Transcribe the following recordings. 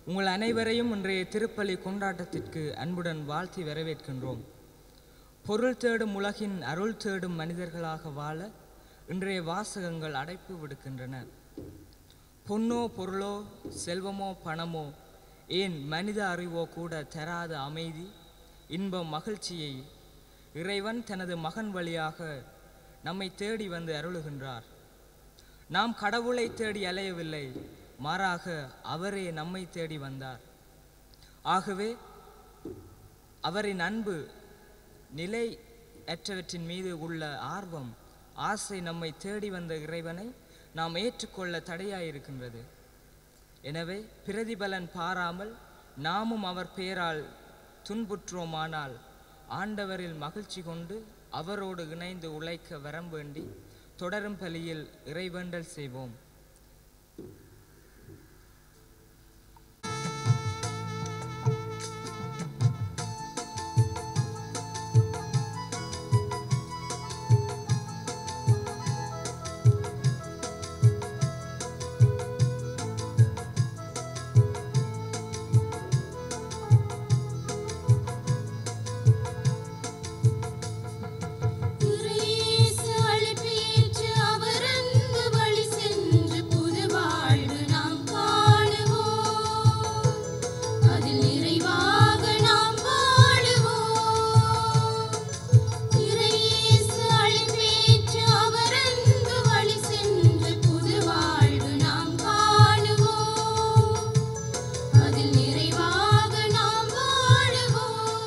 உங்கள் அனைவரையும் இன்றைய திருப்பலி கொண்டாட்டத்திற்கு அன்புடன் வாழ்த்தி வரவேற்கின்றோம் பொருள் தேடும் உலகின் அருள் தேடும் மனிதர்களாக வாழ இன்றைய வாசகங்கள் அடைப்பு விடுக்கின்றன பொன்னோ பொருளோ செல்வமோ பணமோ ஏன் மனித அறிவோ கூட தராத அமைதி இன்பம் மகிழ்ச்சியை இறைவன் தனது மகன் வழியாக நம்மை தேடி வந்து அருளுகின்றார் நாம் கடவுளை தேடி அலையவில்லை மாறாக அவரே நம்மை தேடி வந்தார் ஆகவே அவரின் அன்பு நிலை அற்றவற்றின் மீது உள்ள ஆர்வம் ஆசை நம்மை தேடி வந்த இறைவனை நாம் ஏற்றுக்கொள்ள தடையாயிருக்கின்றது எனவே பிரதிபலன் பாராமல் நாமும் அவர் பெயரால் துன்புற்றோமானால் ஆண்டவரில் மகிழ்ச்சி கொண்டு அவரோடு இணைந்து உழைக்க வரம் வேண்டி தொடரும் பலியில் இறைவேண்டல் செய்வோம் இயேசு அழைப்பேற்று அவர் அன்பு வழி சென்று புது வாழ்வு நாம் காணுவோம் அதில் நிறைவாக நாம் வாழுவோம் இயேசு அழைப்பேற்று அவர் அன்பு வழி சென்று புது வாழ்வு நாம் காணுவோம் அதில் நிறைவாக நாம் வாழுவோம்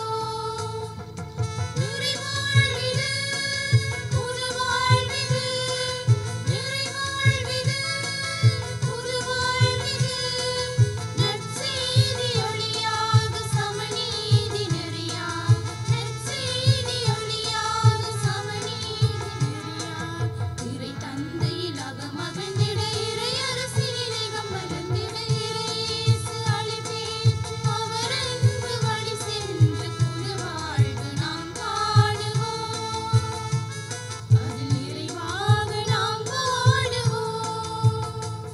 நிறைவாழ்விது புது வாழ்விது நிறைவாழ்விது புது வாழ்விது நற்செய்தி ஒளியாக சமநீதி நெறியாக நற்செய்தி ஒளியாக சமநீதி நெறியாக இறை தந்தையிலாக மகிழ்ந்திட இறை அரசினிலேகம் மலர்ந்திட இறையேசு அழைப்பேற்று அவர் அன்பு வழி சென்று புது வாழ்வு நாம் காணுவோம் அதில் நிறைவாக நாம் வாழுவோம்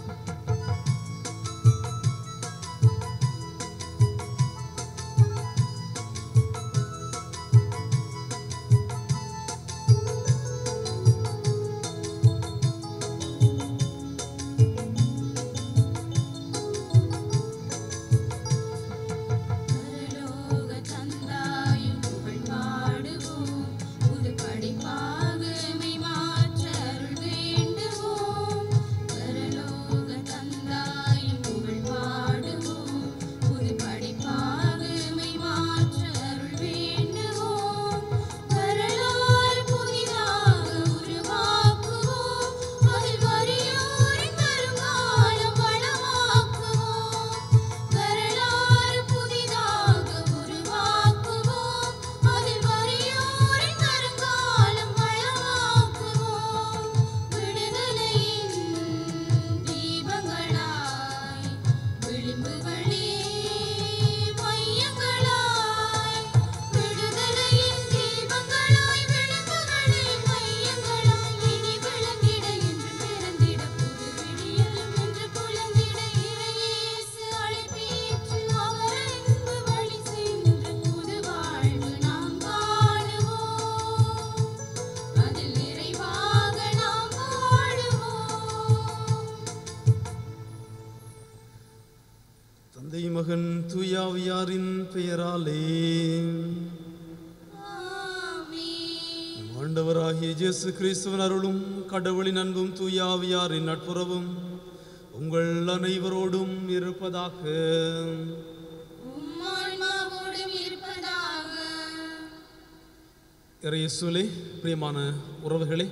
பரலோக தந்தாயும் புகழ் பாடுவோம் புது படிப்பாக மெய் மாற்ற அருள் வேண்டுவோம் பரலோக தந்தாயும் புகழ் பாடுவோம் புது படிப்பாக மெய் மாற்ற அருள் வேண்டுவோம் வரலாறு புதிதாக உருவாக்குவோம் அதில் வறியோரின் வருங்காலம் வளமாக்குவோம் வரலாறு புதிதாக உருவாக்குவோம் அதில் வறியோரின் வருங்காலம் வளமாக்குவோம் விடுதலையின் தீபங்களாய் விளிம்புகளே மையங்களாய் விடுதலையின் தீபங்களாய் விளிம்புகளே மையங்களாய் இனி விளங்கிட என்று பிறந்திட புது விடியலும் என்று குழந்திட இறையேசு அழைப்பேற்று அவர் அன்பு வழி சென்று புது வாழ்வு நாம் காணுவோம் அதில் நிறைவாக நாம் வாழுவோம் தந்தை மகன் தூயாவியாரின் பெயராலே ஆமென் ஆண்டவராகிய இயேசு கிறிஸ்துவின் அருளும் கடவுளின் அன்பும் தூயாவியாரின் நட்புறவும் உங்கள் அனைவரோடும் இருப்பதாக உம்மான்மாவோடும் இருப்பதாக இறையேசுலே பிரியமான உறவுகளே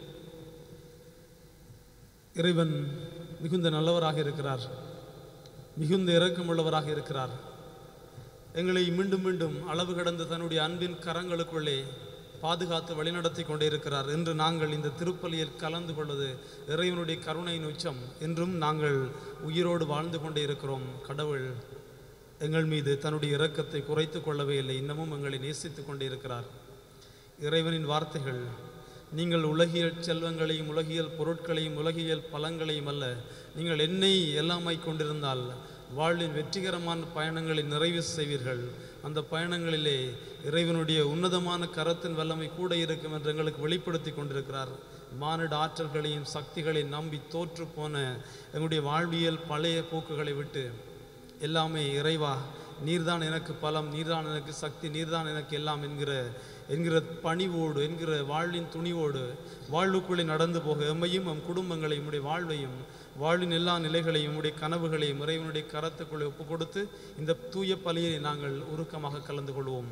இறைவன் மிகுந்த நல்லவராக இருக்கிறார் மிகுந்த இரக்கமுள்ளவராக இருக்கிறார் எங்களை மீண்டும் மீண்டும் அளவு கடந்த தன்னுடைய அன்பின் கரங்களுக்குள்ளே பாதுகாத்து வழிநடத்தி கொண்டே இருக்கிறார் என்று நாங்கள் இந்த திருப்பலியில் கலந்து கொள்வது இறைவனுடைய கருணையின் உச்சம் என்றும் நாங்கள் உயிரோடு வாழ்ந்து கொண்டே இருக்கிறோம் கடவுள் எங்கள் மீது தன்னுடைய இரக்கத்தை குறைத்து கொள்ளவே இல்லை இன்னமும் எங்களை நேசித்து கொண்டே இருக்கிறார் இறைவனின் வார்த்தைகள் நீங்கள் உலகியல் செல்வங்களையும் உலகியல் பொருட்களையும் உலகியல் பலங்களையும் அல்ல நீங்கள் என்னை எல்லாமாய் கொண்டிருந்தால் வாழ்வின் வெற்றிகரமான பயணங்களை நிறைவு செய்வீர்கள் அந்த பயணங்களிலே இறைவனுடைய உன்னதமான கரத்தின் வல்லமை கூட இருக்கும் என்று எங்களுக்கு வெளிப்படுத்தி கொண்டிருக்கிறார் மானிட ஆற்றல்களையும் சக்திகளையும் நம்பி தோற்று போன எங்களுடைய வாழ்வியல் பழைய போக்குகளை விட்டு எல்லாமே இறைவா நீர்தான் எனக்கு பலம் நீர்தான் எனக்கு சக்தி நீர்தான் எனக்கு எல்லாம் என்கிற என்கிற பணிவோடு என்கிற வாழ்வின் துணிவோடு வாழ்வுக்குள்ளே நடந்து போக எம்மையும் எம் குடும்பங்களையும் உடைய வாழ்வையும் வாழ்வின் எல்லா நிலைகளையும் உடைய கனவுகளையும் இறைவனுடைய கரத்துக்குள்ளே ஒப்பு கொடுத்து இந்த தூய பலியை நாங்கள் உருக்கமாக கலந்து கொள்வோம்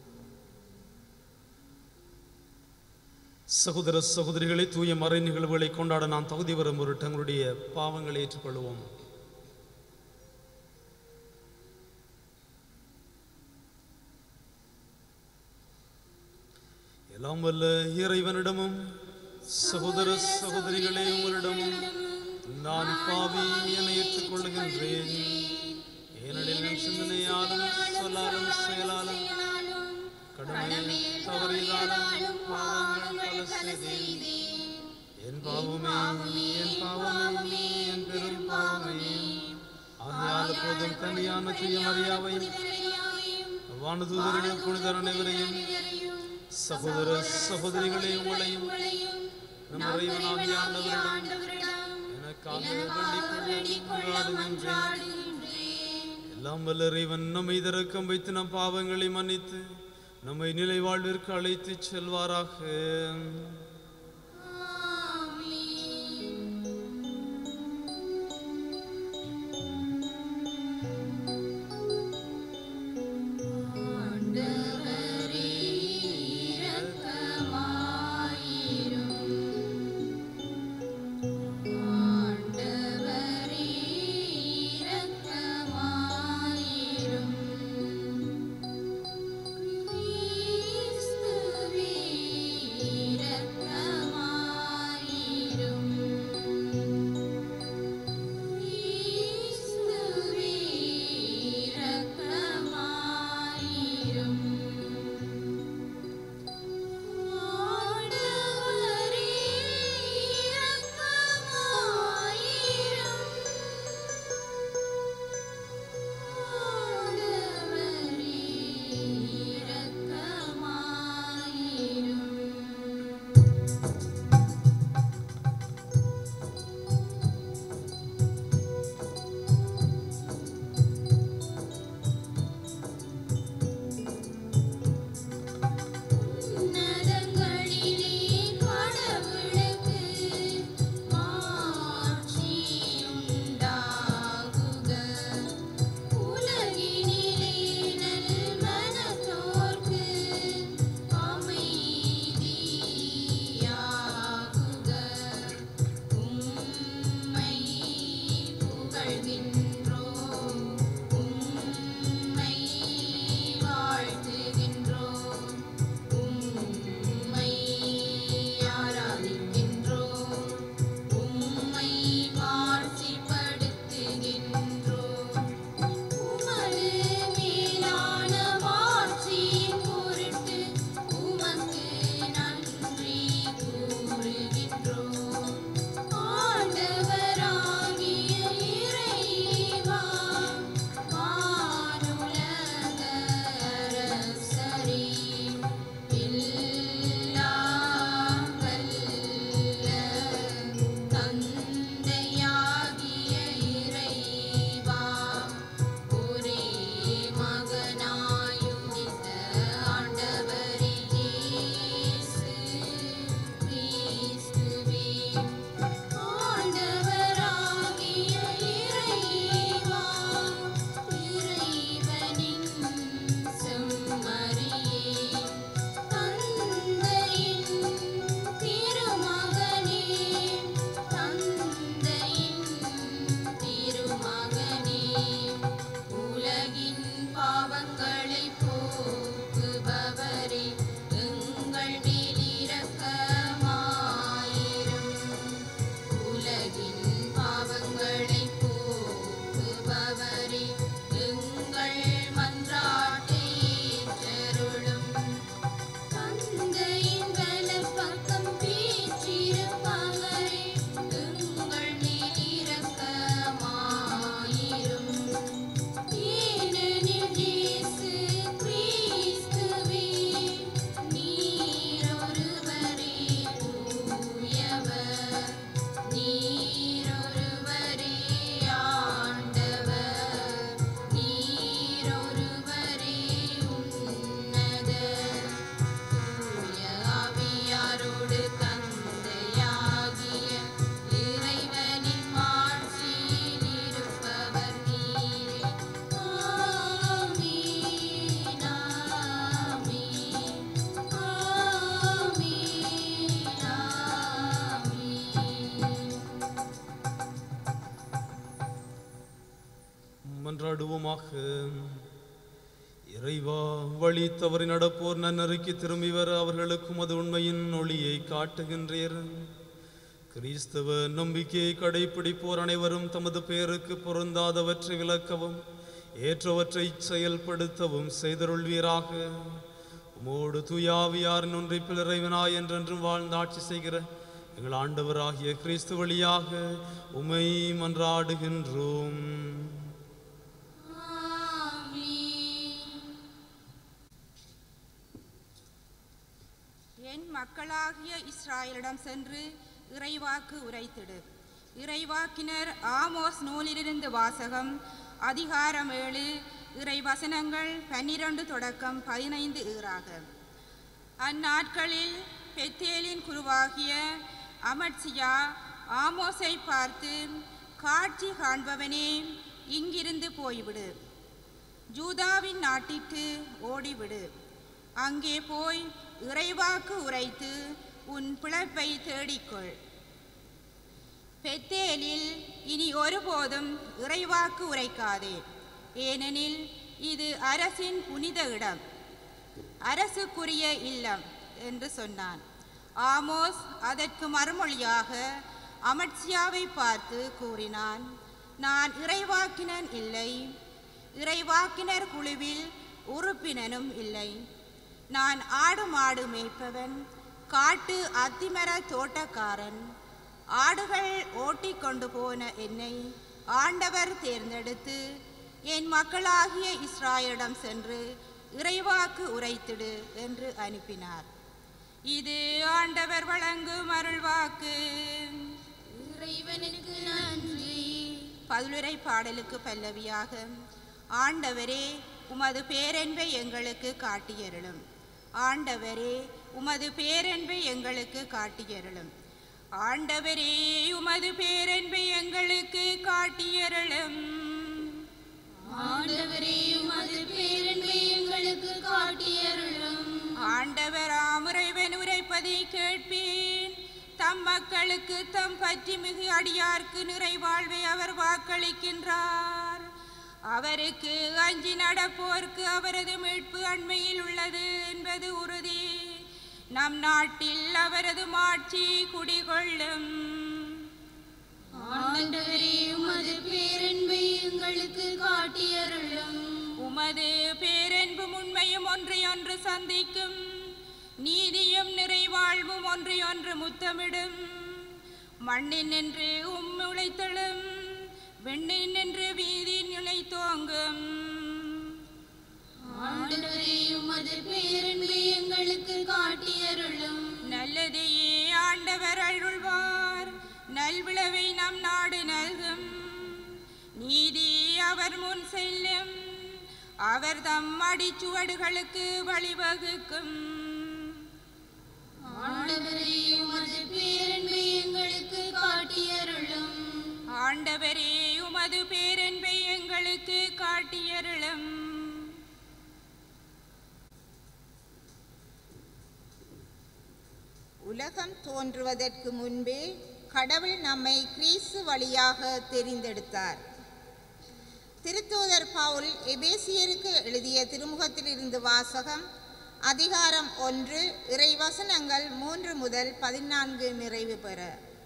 சகோதர சகோதரிகளை தூய மறை நிகழ்வுகளை கொண்டாட நாம் தகுதி வரும் ஒரு தங்களுடைய பாவங்களை ஏற்றுக்கொள்வோம் எல்லாம் வல்ல இறைவனிடமும் சகோதர சகோதரிகளே உங்களிடமும் நான் பாவி என ஏற்றுக்கொள்கின்றேன் ஏனெனில் என் சிந்தனையாலும் சொல்லாலும் செயலாலும் கடமையில் தவறினாலும் பாவங்கள் பல செய்தேன் என் பாவமே என் பாவமே என் பெரும் பாவமே ஆகையால் போதும் கன்னியான தூய மரியாவையும் வானதூதர்கள் புனிதர் அனைவரையும் சகோதர சகோதரிகளே உங்களையும் நம் இறைவனாகிய ஆண்டவரிடம் எனக்காக வேண்டிக் கொள்ள கொண்டாடுகின்றேன் எல்லாம் வல்ல இறைவன் நம்மை திறக்கம் வைத்து நம் பாவங்களை மன்னித்து நம்மை நிலை வாழ்விற்கு அழைத்துச் செல்வாராக இரக்கமாயிரும் மன்றாடுவோமாக இறைவா வழி தவறி நடப்போர் நன்னறுக்கி திரும்பி வர அவர்களுக்கும் அது உண்மையின் ஒளியை காட்டுகின்றீர் கிறிஸ்தவ நம்பிக்கையை கடைப்பிடிப்போர் அனைவரும் தமது பெயருக்கு பொருந்தாதவற்றை விளக்கவும் ஏற்றவற்றை செயல்படுத்தவும் செய்தருள்வீராக உமோடு துயாவியாரின் ஒன்றிப்பில் இறைவனாய் என்றென்றும் வாழ்ந்து ஆட்சி செய்கிற எங்கள் ஆண்டவராகிய கிறிஸ்து வழியாக உமை மன்றாடுகின்றோம் என் மக்களாகிய இஸ்ராயலிடம் சென்று இறைவாக்கு உரைத்திடு இறைவாக்கினர் ஆமோஸ் நூலிலிருந்து வாசகம் அதிகாரம் ஏழு இறைவசனங்கள் பன்னிரண்டு தொடக்கம் பதினைந்து ஈறாக அந்நாட்களில் பெத்தேலின் குருவாகிய அமட்சியா ஆமோஸை பார்த்து காட்சி காண்பவனே இங்கிருந்து போய்விடு ஜூதாவின் நாட்டிற்கு ஓடிவிடு அங்கே போய் இறைவாக்கு உரைத்து உன் பிழைப்பை தேடிக்கொள் பெத்தேலில் இனி ஒருபோதும் இறைவாக்கு உரைக்காதே ஏனெனில் இது அரசின் புனித இடம் அரசுக்குரிய இல்லம் என்று சொன்னான் ஆமோஸ் அதற்கு மறுமொழியாக அமட்சியாவை பார்த்து கூறினான் நான் இறைவாக்கினன் இல்லை இறைவாக்கினர் குழுவில் உறுப்பினனும் இல்லை நான் ஆடு மாடு மேய்ப்பவன் காட்டு அத்திமர தோட்டக்காரன் ஆடுகள் ஓட்டிக் கொண்டு போன என்னை ஆண்டவர் தேர்ந்தெடுத்து என் மக்களாகிய இஸ்ராயலிடம் சென்று இறைவாக்கு உரைத்திடு என்று அனுப்பினார் இது ஆண்டவர் வழங்கும் அருள்வாக்கு இறைவனுக்கு நன்றி பதிலுரை பாடலுக்கு பல்லவியாக ஆண்டவரே உமது பேரன்பை எங்களுக்கு காட்டியருளும் ஆண்டவரே உமது பேரன்பை எங்களுக்கு காட்டியருளும் ஆண்டவரே உமது பேரன்பை எங்களுக்கு காட்டியருளும் ஆண்டவரே உமது பேரன்பை எங்களுக்கு காட்டியருளும் ஆண்டவர் ஆமுறைவன் உரைப்பதை கேட்பேன் தம் மக்களுக்கு தம் பற்றி மிகு அடியார்க்கு நிறைவாழ்வை அவர் வாக்களிக்கின்றார் அவருக்கு அஞ்சி நடப்போர்க்கு அவரது மீட்பு அண்மையில் உள்ளது என்பது உறுதி நம் நாட்டில் அவரது மாட்சி குடிகொள்ளும் ஆண்டவரே உமது பேரன்பை எங்களுக்கு காட்டியருளும் உமது பேரன்பும் உண்மையும் ஒன்றையொன்று சந்திக்கும் நீதியும் நிறைவாழ்வும் ஒன்றையொன்று முத்தமிடும் மண்ணின் நின்று உம் உழைத்தலும் விண்ணின் நின்று வீதி நிலைத்தோங்கும் ஆண்டவரே உமது பேரன்பை எங்களுக்கு காட்டியருளும் நல்லதையே ஆண்டவர் அருள்வார் நல்விளைவை நம் நாடு நல்கும் நீதி அவர் முன் செல்லும் அவர் தம் அடிச்சுவடுகளுக்கு வழிவகுக்கும் ஆண்டவரே உமது பேரன்பை எங்களுக்கு காட்டியருளும் ஆண்டவரே உமது பேரன்பை எங்களுக்கு காட்டியருளும் உலகம் தோன்றுவதற்கு முன்பே கடவுள் நம்மை கிறிஸ்து வழியாக தெரிந்தெடுத்தார் திருத்தூதர் பவுல் எபேசியருக்கு எழுதிய திருமுகத்திலிருந்து வாசகம் அதிகாரம் ஒன்று இறைவசனங்கள் மூன்று முதல் பதினான்கு நிறைவு பெற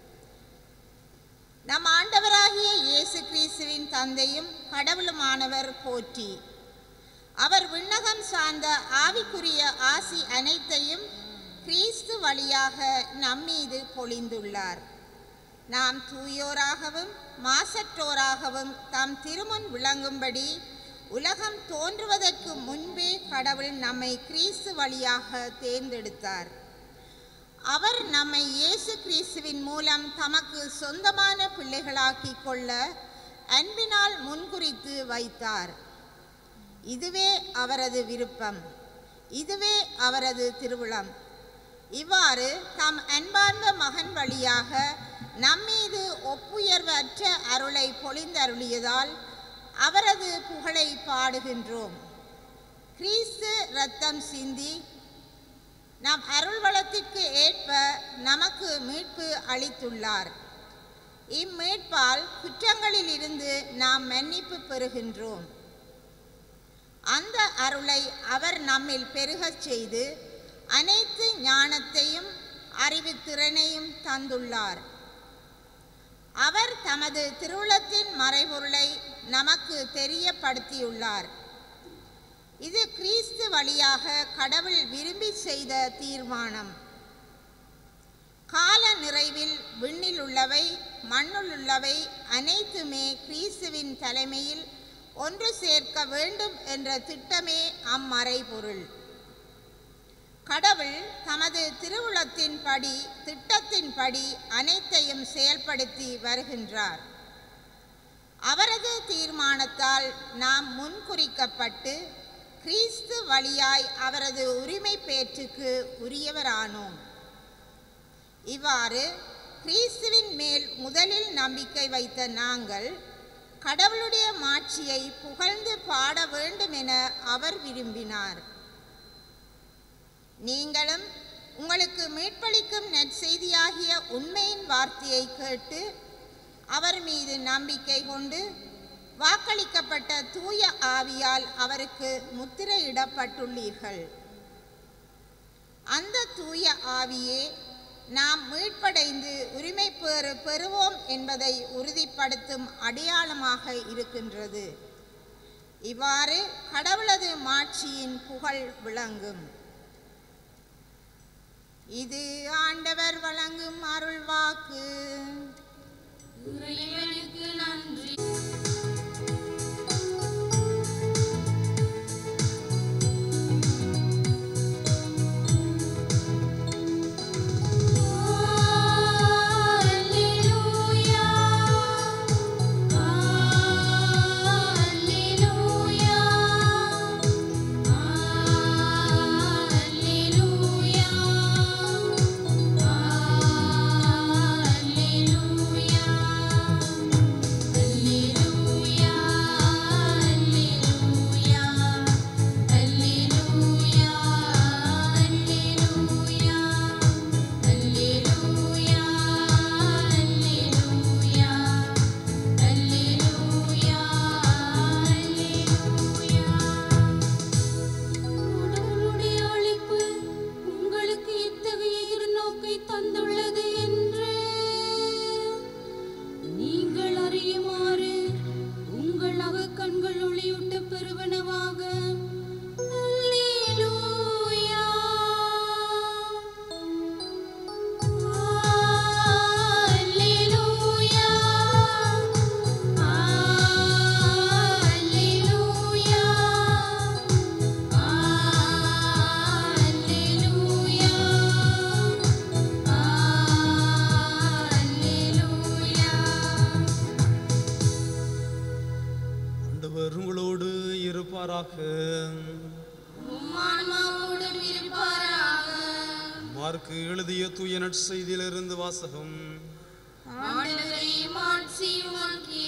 நம் ஆண்டவராகிய இயேசு கிறிஸ்துவின் தந்தையும் கடவுளுமானவர் போற்றி அவர் விண்ணகம் சார்ந்த ஆவிக்குரிய ஆசி அனைத்தையும் கிறிஸ்து வழியாக நம்மீது பொழிந்துள்ளார் நாம் தூயோராகவும் மாசற்றோராகவும் தம் திருமுன் விளங்கும்படி உலகம் தோன்றுவதற்கு முன்பே கடவுள் நம்மை கிறிஸ்து வழியாக தேர்ந்தெடுத்தார் அவர் நம்மை இயேசு கிறிஸ்துவின் மூலம் தமக்கு சொந்தமான பிள்ளைகளாக்கிக் கொள்ள அன்பினால் முன்குறித்து வைத்தார் இதுவே அவரது விருப்பம் இதுவே அவரது திருவிழம் இவ்வாறு தம் அன்பார்ந்த மகன் வழியாக நம்மீது ஒப்புயர்வற்ற அருளை பொழிந்தருளியதால் அவரது புகழை பாடுகின்றோம் கிறிஸ்து இரத்தம் சிந்தி நம் அருள்வளத்திற்கு ஏற்ப நமக்கு மீட்பு அளித்துள்ளார் இம்மீட்பால் குற்றங்களிலிருந்து நாம் மன்னிப்பு பெறுகின்றோம் அந்த அருளை அவர் நம்மில் பெருகச் செய்து அனைத்து ஞானத்தையும் அறிவுத்திறனையும் தந்துள்ளார் அவர் தமது திருவுளத்தின் மறைபொருளை நமக்கு தெரியப்படுத்தியுள்ளார் இது கிறிஸ்து வழியாக கடவுள் விரும்பி செய்த தீர்மானம் கால நிறைவில் விண்ணில் உள்ளவை மண்ணுள் உள்ளவை அனைத்துமே கிறிஸ்துவின் தலைமையில் ஒன்று சேர்க்க வேண்டும் என்ற திட்டமே அம்மறைபொருள் கடவுள் தமது திருவுளத்தின்படி திட்டத்தின்படி அனைத்தையும் செயல்படுத்தி வருகின்றார் அவரது தீர்மானத்தால் நாம் முன்குறிக்கப்பட்டு கிறிஸ்து வழியாய் அவரது உரிமை பேற்றுக்கு உரியவரானோம் இவ்வாறு கிறிஸ்துவின் மேல் முதலில் நம்பிக்கை வைத்த நாங்கள் கடவுளுடைய மாட்சியை புகழ்ந்து பாட வேண்டும் என அவர் விரும்பினார் நீங்களும் உங்களுக்கு மீட்பளிக்கும் நற்செய்தியாகிய உண்மையின் வார்த்தையை கேட்டு அவர் மீது நம்பிக்கை கொண்டு வாக்களிக்கப்பட்ட தூய ஆவியால் அவருக்கு முத்திரையிடப்பட்டுள்ளீர்கள் அந்த தூய ஆவியே நாம் மீட்படைந்து உரிமை பெறு பெறுவோம் என்பதை உறுதிப்படுத்தும் அடையாளமாக இருக்கின்றது இவ்வாறு கடவுளது மாட்சியின் புகழ் விளங்கும் இது ஆண்டவர் வழங்கும் அருள்வாக்கு இறைவனுக்கு நன்றி Alleluia Alleluia Alleluia Alleluia Alleluia Alleluia Alleluia Alleluia Alleluia Alleluia Alleluia கடவுளுடைய அழைப்பு உங்களுக்கு இத்தகைய இருநோக்கை தந்துள்ளது என்று நீங்கள் அறியுமாறு உங்கள் அகக்கண்கள் ஒளியூட்ட பெறுவனவாக அல்லேலூயா. அல்லேலூயா. அல்லேலூயா. Alleluia Alleluia ஆண்டவர் உங்களோடு இருப்பாராக உம்மான்மாவோடும் இருப்பாராக மார்க்கு எழுதிய தூய நற்செய்தியிலிருந்து வாசகம் ஆண்டவரே மாட்சி உமக்கே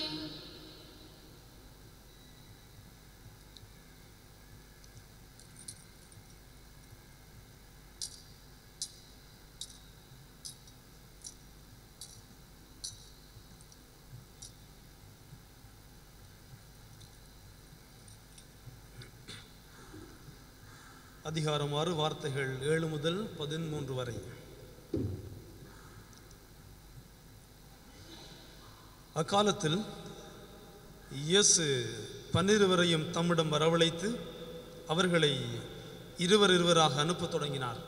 அதிகாரம் ஆறு வார்த்தைகள் ஏழு முதல் பதிமூன்று வரை அக்காலத்தில் இயேசு பன்னிருவரையும் தம்மிடம் வரவழைத்து அவர்களை இருவர் இருவராக அனுப்பத் தொடங்கினார்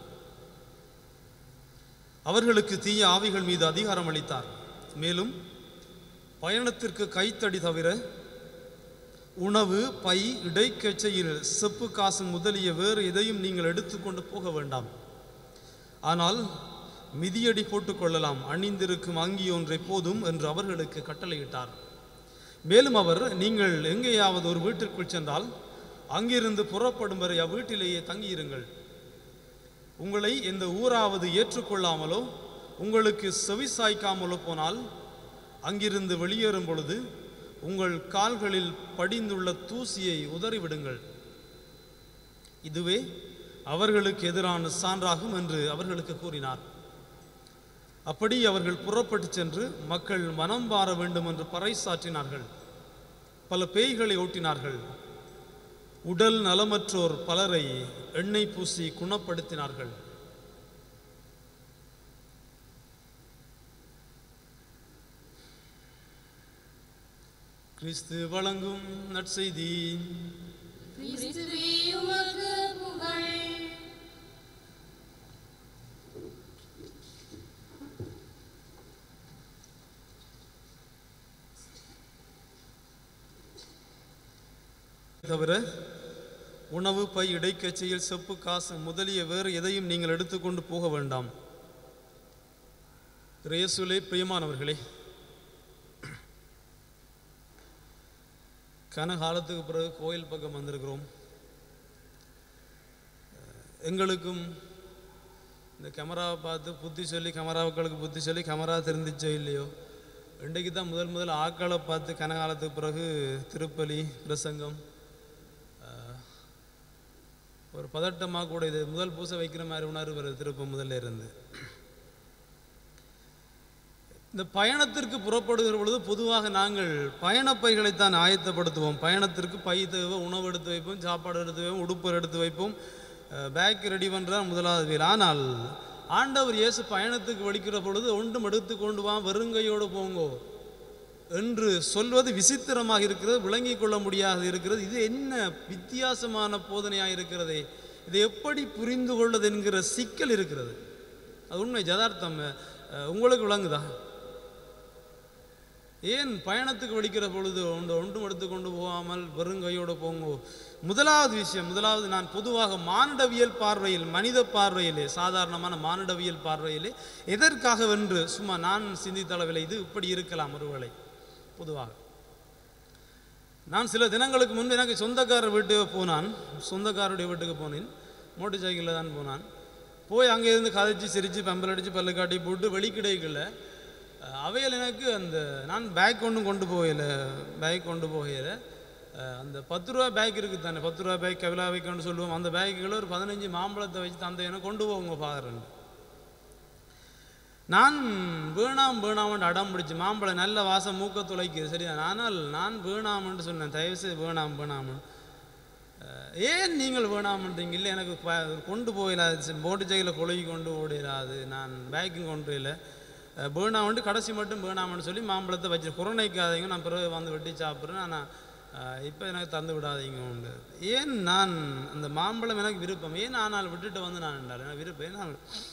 அவர்களுக்கு தீய ஆவிகள் மீது அதிகாரம் அளித்தார் மேலும் பயணத்திற்கு கைத்தடி தவிர உணவு பை இடைக்கச்சையில் செப்பு காசு முதலிய வேறு எதையும் நீங்கள் எடுத்துக்கொண்டு போக வேண்டாம் ஆனால் மிதியடி போட்டுக்கொள்ளலாம் அணிந்திருக்கும் அங்கி ஒன்றை போதும் என்று அவர்களுக்கு கட்டளையிட்டார் மேலும் அவர் நீங்கள் எங்கேயாவது ஒரு வீட்டிற்குள் சென்றால் அங்கிருந்து புறப்படும் வரை அவ்வீட்டிலேயே தங்கியிருங்கள் உங்களை எந்த ஊராவது ஏற்றுக்கொள்ளாமலோ உங்களுக்கு செவிசாய்க்காமலோ போனால் அங்கிருந்து வெளியேறும் பொழுது உங்கள் கால்களில் படிந்துள்ள தூசியை உதறிவிடுங்கள் இதுவே அவர்களுக்கு எதிரான சான்றாகும் என்று அவர்களுக்கு கூறினார் அப்படி அவர்கள் புறப்பட்டு சென்று மக்கள் மனம் பார வேண்டும் என்று பறைசாற்றினார்கள் பல பேய்களை ஓட்டினார்கள் உடல் நலமற்றோர் பலரை எண்ணெய் பூசி குணப்படுத்தினார்கள் கிறிஸ்து வழங்கும் நற்செய்தி கிறிஸ்துவே உமக்கு புகழ் தவிர உணவு பை இடைக்கச்சையில் செப்பு காசு முதலிய வேறு எதையும் நீங்கள் எடுத்துக்கொண்டு போக வேண்டாம் ரேசுலே பிரியமானவர்களே கன காலத்துக்கு பிறகு கோயில் பக்கம் வந்திருக்கிறோம் எங்களுக்கும் இந்த கேமராவை பார்த்து புத்தி சொல்லி கேமராக்களுக்கு புத்தி சொல்லி கேமரா தெரிஞ்சிச்சோ இல்லையோ இன்றைக்கு தான் முதல் முதல் ஆக்களை பார்த்து கனகாலத்துக்கு பிறகு திருப்பலி பிரசங்கம் அஹ், ஒரு பதட்டமாக கூட இது முதல் பூசை வைக்கிற மாதிரி உணர்வு வருது திருப்ப முதல்ல இருந்து இந்த பயணத்திற்கு புறப்படுகிற பொழுது பொதுவாக நாங்கள் பயணப்பைகளைத்தான் ஆயத்தப்படுத்துவோம் பயணத்திற்கு பை தேவை உணவு எடுத்து வைப்போம் சாப்பாடு எடுத்து வைப்போம் உடுப்பு எடுத்து வைப்போம் பேக் ரெடி பண்ணுறா முதலாவது வேலை ஆனால் ஆண்டவர் இயேசு பயணத்துக்கு வலிக்கிற பொழுது ஒன்றும் எடுத்து கொண்டு வா வெறுங்கையோடு போங்கோ என்று சொல்வது விசித்திரமாக இருக்கிறது விளங்கிக் கொள்ள முடியாது இருக்கிறது இது என்ன வித்தியாசமான போதனையாக இருக்கிறதே இதை எப்படி புரிந்து கொள்வது என்கிற சிக்கல் இருக்கிறது அது உண்மை ஜதார்த்தம் அஹ், உங்களுக்கு விளங்குதா ஏன் பயணத்துக்கு வலிக்கிற பொழுது ஒன்று ஒன்றும் எடுத்து கொண்டு போகாமல் வெறுங்கையோடு போங்கோ முதலாவது விஷயம் முதலாவது நான் பொதுவாக மானுடவியல் பார்வையில் மனித பார்வையிலே சாதாரணமான மானுடவியல் பார்வையிலே எதற்காக வென்று சும்மா நான் சிந்தித்த அளவில் இது இப்படி இருக்கலாம் ஒருவேளை பொதுவாக நான் சில தினங்களுக்கு முன்பு எனக்கு சொந்தக்காரர் வீட்டுக்கு போனான் சொந்தக்காரருடைய வீட்டுக்கு போனேன் மோட்டர் சைக்கிளில் தான் போனான் போய் அங்கே இருந்து கதைச்சு சிரித்து பம்பல் அடித்து பல்லு காட்டி போட்டு வெளிக்கிடைகளில் அவையில் எனக்கு அந்த நான் பேக் ஒன்றும் கொண்டு போகல பேக் கொண்டு போகல அஹ், அந்த பத்து ரூபா பேக் இருக்குது தானே பத்து ரூபா பேக் கவிலா வைக்கணும்னு சொல்லுவோம் அந்த பேக்குகளை ஒரு பதினஞ்சு மாம்பழத்தை வச்சு தந்தை எனக்கு கொண்டு போங்க ஃபாதர்ன்னு நான் வேணாம் வேணாம்னு அடம் பிடிச்சு மாம்பழம் நல்ல வாசம் மூக்க துளைக்குது சரியா ஆனால் நான் வேணாம்னு சொன்னேன் தயவுசெய்து வேணாம் வேணாம்னு அஹ், ஏன் நீங்கள் வேணாம்ன்றீங்க இல்லை எனக்கு ப- கொண்டு போயிடாது போட்டு சைக்கில் கொழுகி கொண்டு ஓடிடாது நான் பேக்கிங் கொண்டு இல்லை வேணாம்னு கடைசி மட்டும் வேணாம்னு சொல்லி மாம்பழத்தை வச்சு குரணைக்காதீங்க நான் பிறகு வந்து வெட்டி சாப்பிட்றேன் ஆனால் இப்போ எனக்கு தந்து விடாதீங்க உண்டு ஏன் நான் அந்த மாம்பழம் எனக்கு விருப்பம் ஏன் ஆனால் விட்டுட்டு வந்து நான் என்றார் எனக்கு விருப்பம் ஏன்னா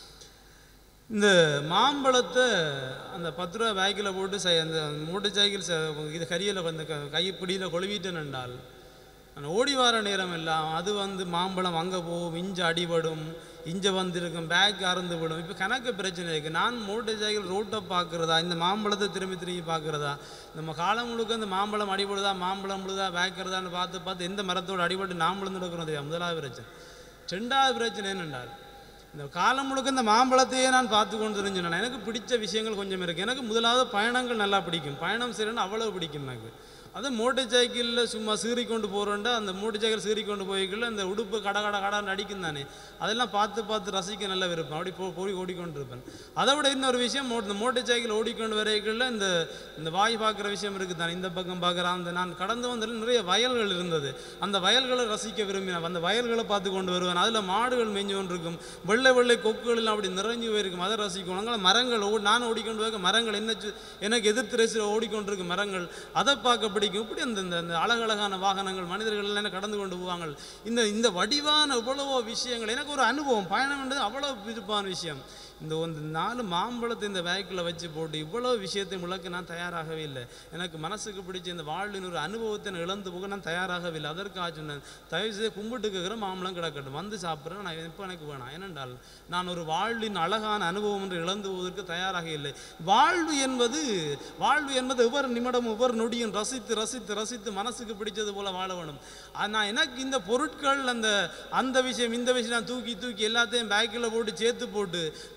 இந்த மாம்பழத்தை அந்த பத்து ரூபா பேக்கில் போட்டு சை அந்த மூட்டை சைக்கிள் ச- இது கரியில் அந்த க கைப்பிடியில் கொழுவிட்டேன் என்றால் நான் ஓடி வர நேரம் எல்லாம் அது வந்து மாம்பழம் அங்கே போகும் இஞ்ச அடிபடும் இஞ்ச வந்திருக்கும் பேக் அறந்து விடும் இப்போ கணக்கு பிரச்சனை இருக்குது நான் மூட்டை சைக்கிள் ரோட்டை பார்க்குறதா இந்த மாம்பழத்தை திரும்பி திரும்பி பார்க்குறதா நம்ம காலம் முழுக்க இந்த மாம்பழம் அடிபடுதா மாம்பழம் முழுதா பேக்கிறதான்னு பார்த்து பார்த்து எந்த மரத்தோடு அடிபட்டு நாம் விழுந்து நடக்கிறோம் தெரியாது முதலாவது பிரச்சனை ரெண்டாவது பிரச்சனை என்னென்றால் இந்த காலம் முழுக்க இந்த மாம்பழத்தையே நான் பார்த்து கொண்டு தெரிஞ்சுனேன் எனக்கு பிடிச்ச விஷயங்கள் கொஞ்சம் இருக்குது எனக்கு முதலாவது பயணங்கள் நல்லா பிடிக்கும் பயணம் செய்யணும்னு அவ்வளோ பிடிக்கும் எனக்கு அது மோட்டர் சைக்கிளில் சும்மா சீறி கொண்டு போகிறோண்டா அந்த மோட்டர் சைக்கிள் சீறி கொண்டு போய்க்குள்ள அந்த உடுப்பு கட கட கடான்னு அடிக்கும் தானே அதெல்லாம் பார்த்து பார்த்து ரசிக்க நல்ல விருப்பம் அப்படி போ போய் ஓடிக்கொண்டு இருப்பேன் அதை விட இன்னொரு விஷயம் மோ- இந்த மோட்டர் சைக்கிள் ஓடிக்கொண்டு வரைக்குள்ள இந்த இந்த வாய் பார்க்குற விஷயம் இருக்குது தானே இந்த பக்கம் பார்க்குறான் அந்த நான் கடந்து வந்ததில் நிறைய வயல்கள் இருந்தது அந்த வயல்களை ரசிக்க விரும்பினேன் அந்த வயல்களை பார்த்து கொண்டு வருவேன் அதில் மாடுகள் மேய்ஞ்சு கொண்டு இருக்கும் வெள்ளை வெள்ளை கொக்குகள் எல்லாம் அப்படி நிறைஞ்சு போயிருக்கும் அதை ரசிக்கணும் அங்கே மரங்கள் ஓ நான் ஓடிக்கொண்டு போக மரங்கள் என்ன சு- எனக்கு எதிர்த்து ரேசில் ஓடிக்கொண்டிருக்கும் மரங்கள் அதை பார்க்க பிடிக்கும் இப்படி அந்த இந்த இந்த அழகழகான வாகனங்கள் மனிதர்கள் எல்லாம் கடந்து கொண்டு போவாங்க இந்த இந்த வடிவான இவ்வளவோ விஷயங்கள் எனக்கு ஒரு அனுபவம் பயணம் என்றது அவ்வளோ விருப்பான விஷயம் இந்த ஒரு நாலு மாம்பழத்தை இந்த பேக்கில் வச்சு போட்டு இவ்வளோ விஷயத்தை முழக்க நான் தயாராகவே இல்லை எனக்கு மனசுக்கு பிடிச்ச இந்த வாழ்வின் ஒரு அனுபவத்தை நான் இழந்து போக நான் தயாராகவே இல்லை அதற்காக சொன்னேன் தயவு செய்து கும்பிட்டுக்கு இருக்கிற மாம்பழம் கிடக்கட்டும் வந்து சாப்பிட்றேன் நான் இப்போ எனக்கு வேணாம் ஏனென்றால் நான் ஒரு வாழ்வின் அழகான அனுபவம் என்று இழந்து போவதற்கு தயாராக இல்லை வாழ்வு என்பது வாழ்வு என்பது ஒவ்வொரு நிமிடமும் ஒவ்வொரு நொடியும் ரசித்து ரசித்து ரசித்து மனசுக்கு பிடிச்சது போல வாழ வேணும் ஆனால் எனக்கு இந்த பொருட்கள் அந்த அந்த விஷயம் இந்த விஷயம் நான் தூக்கி தூக்கி எல்லாத்தையும் பேக்கில் போட்டு சேர்த்து போட்டு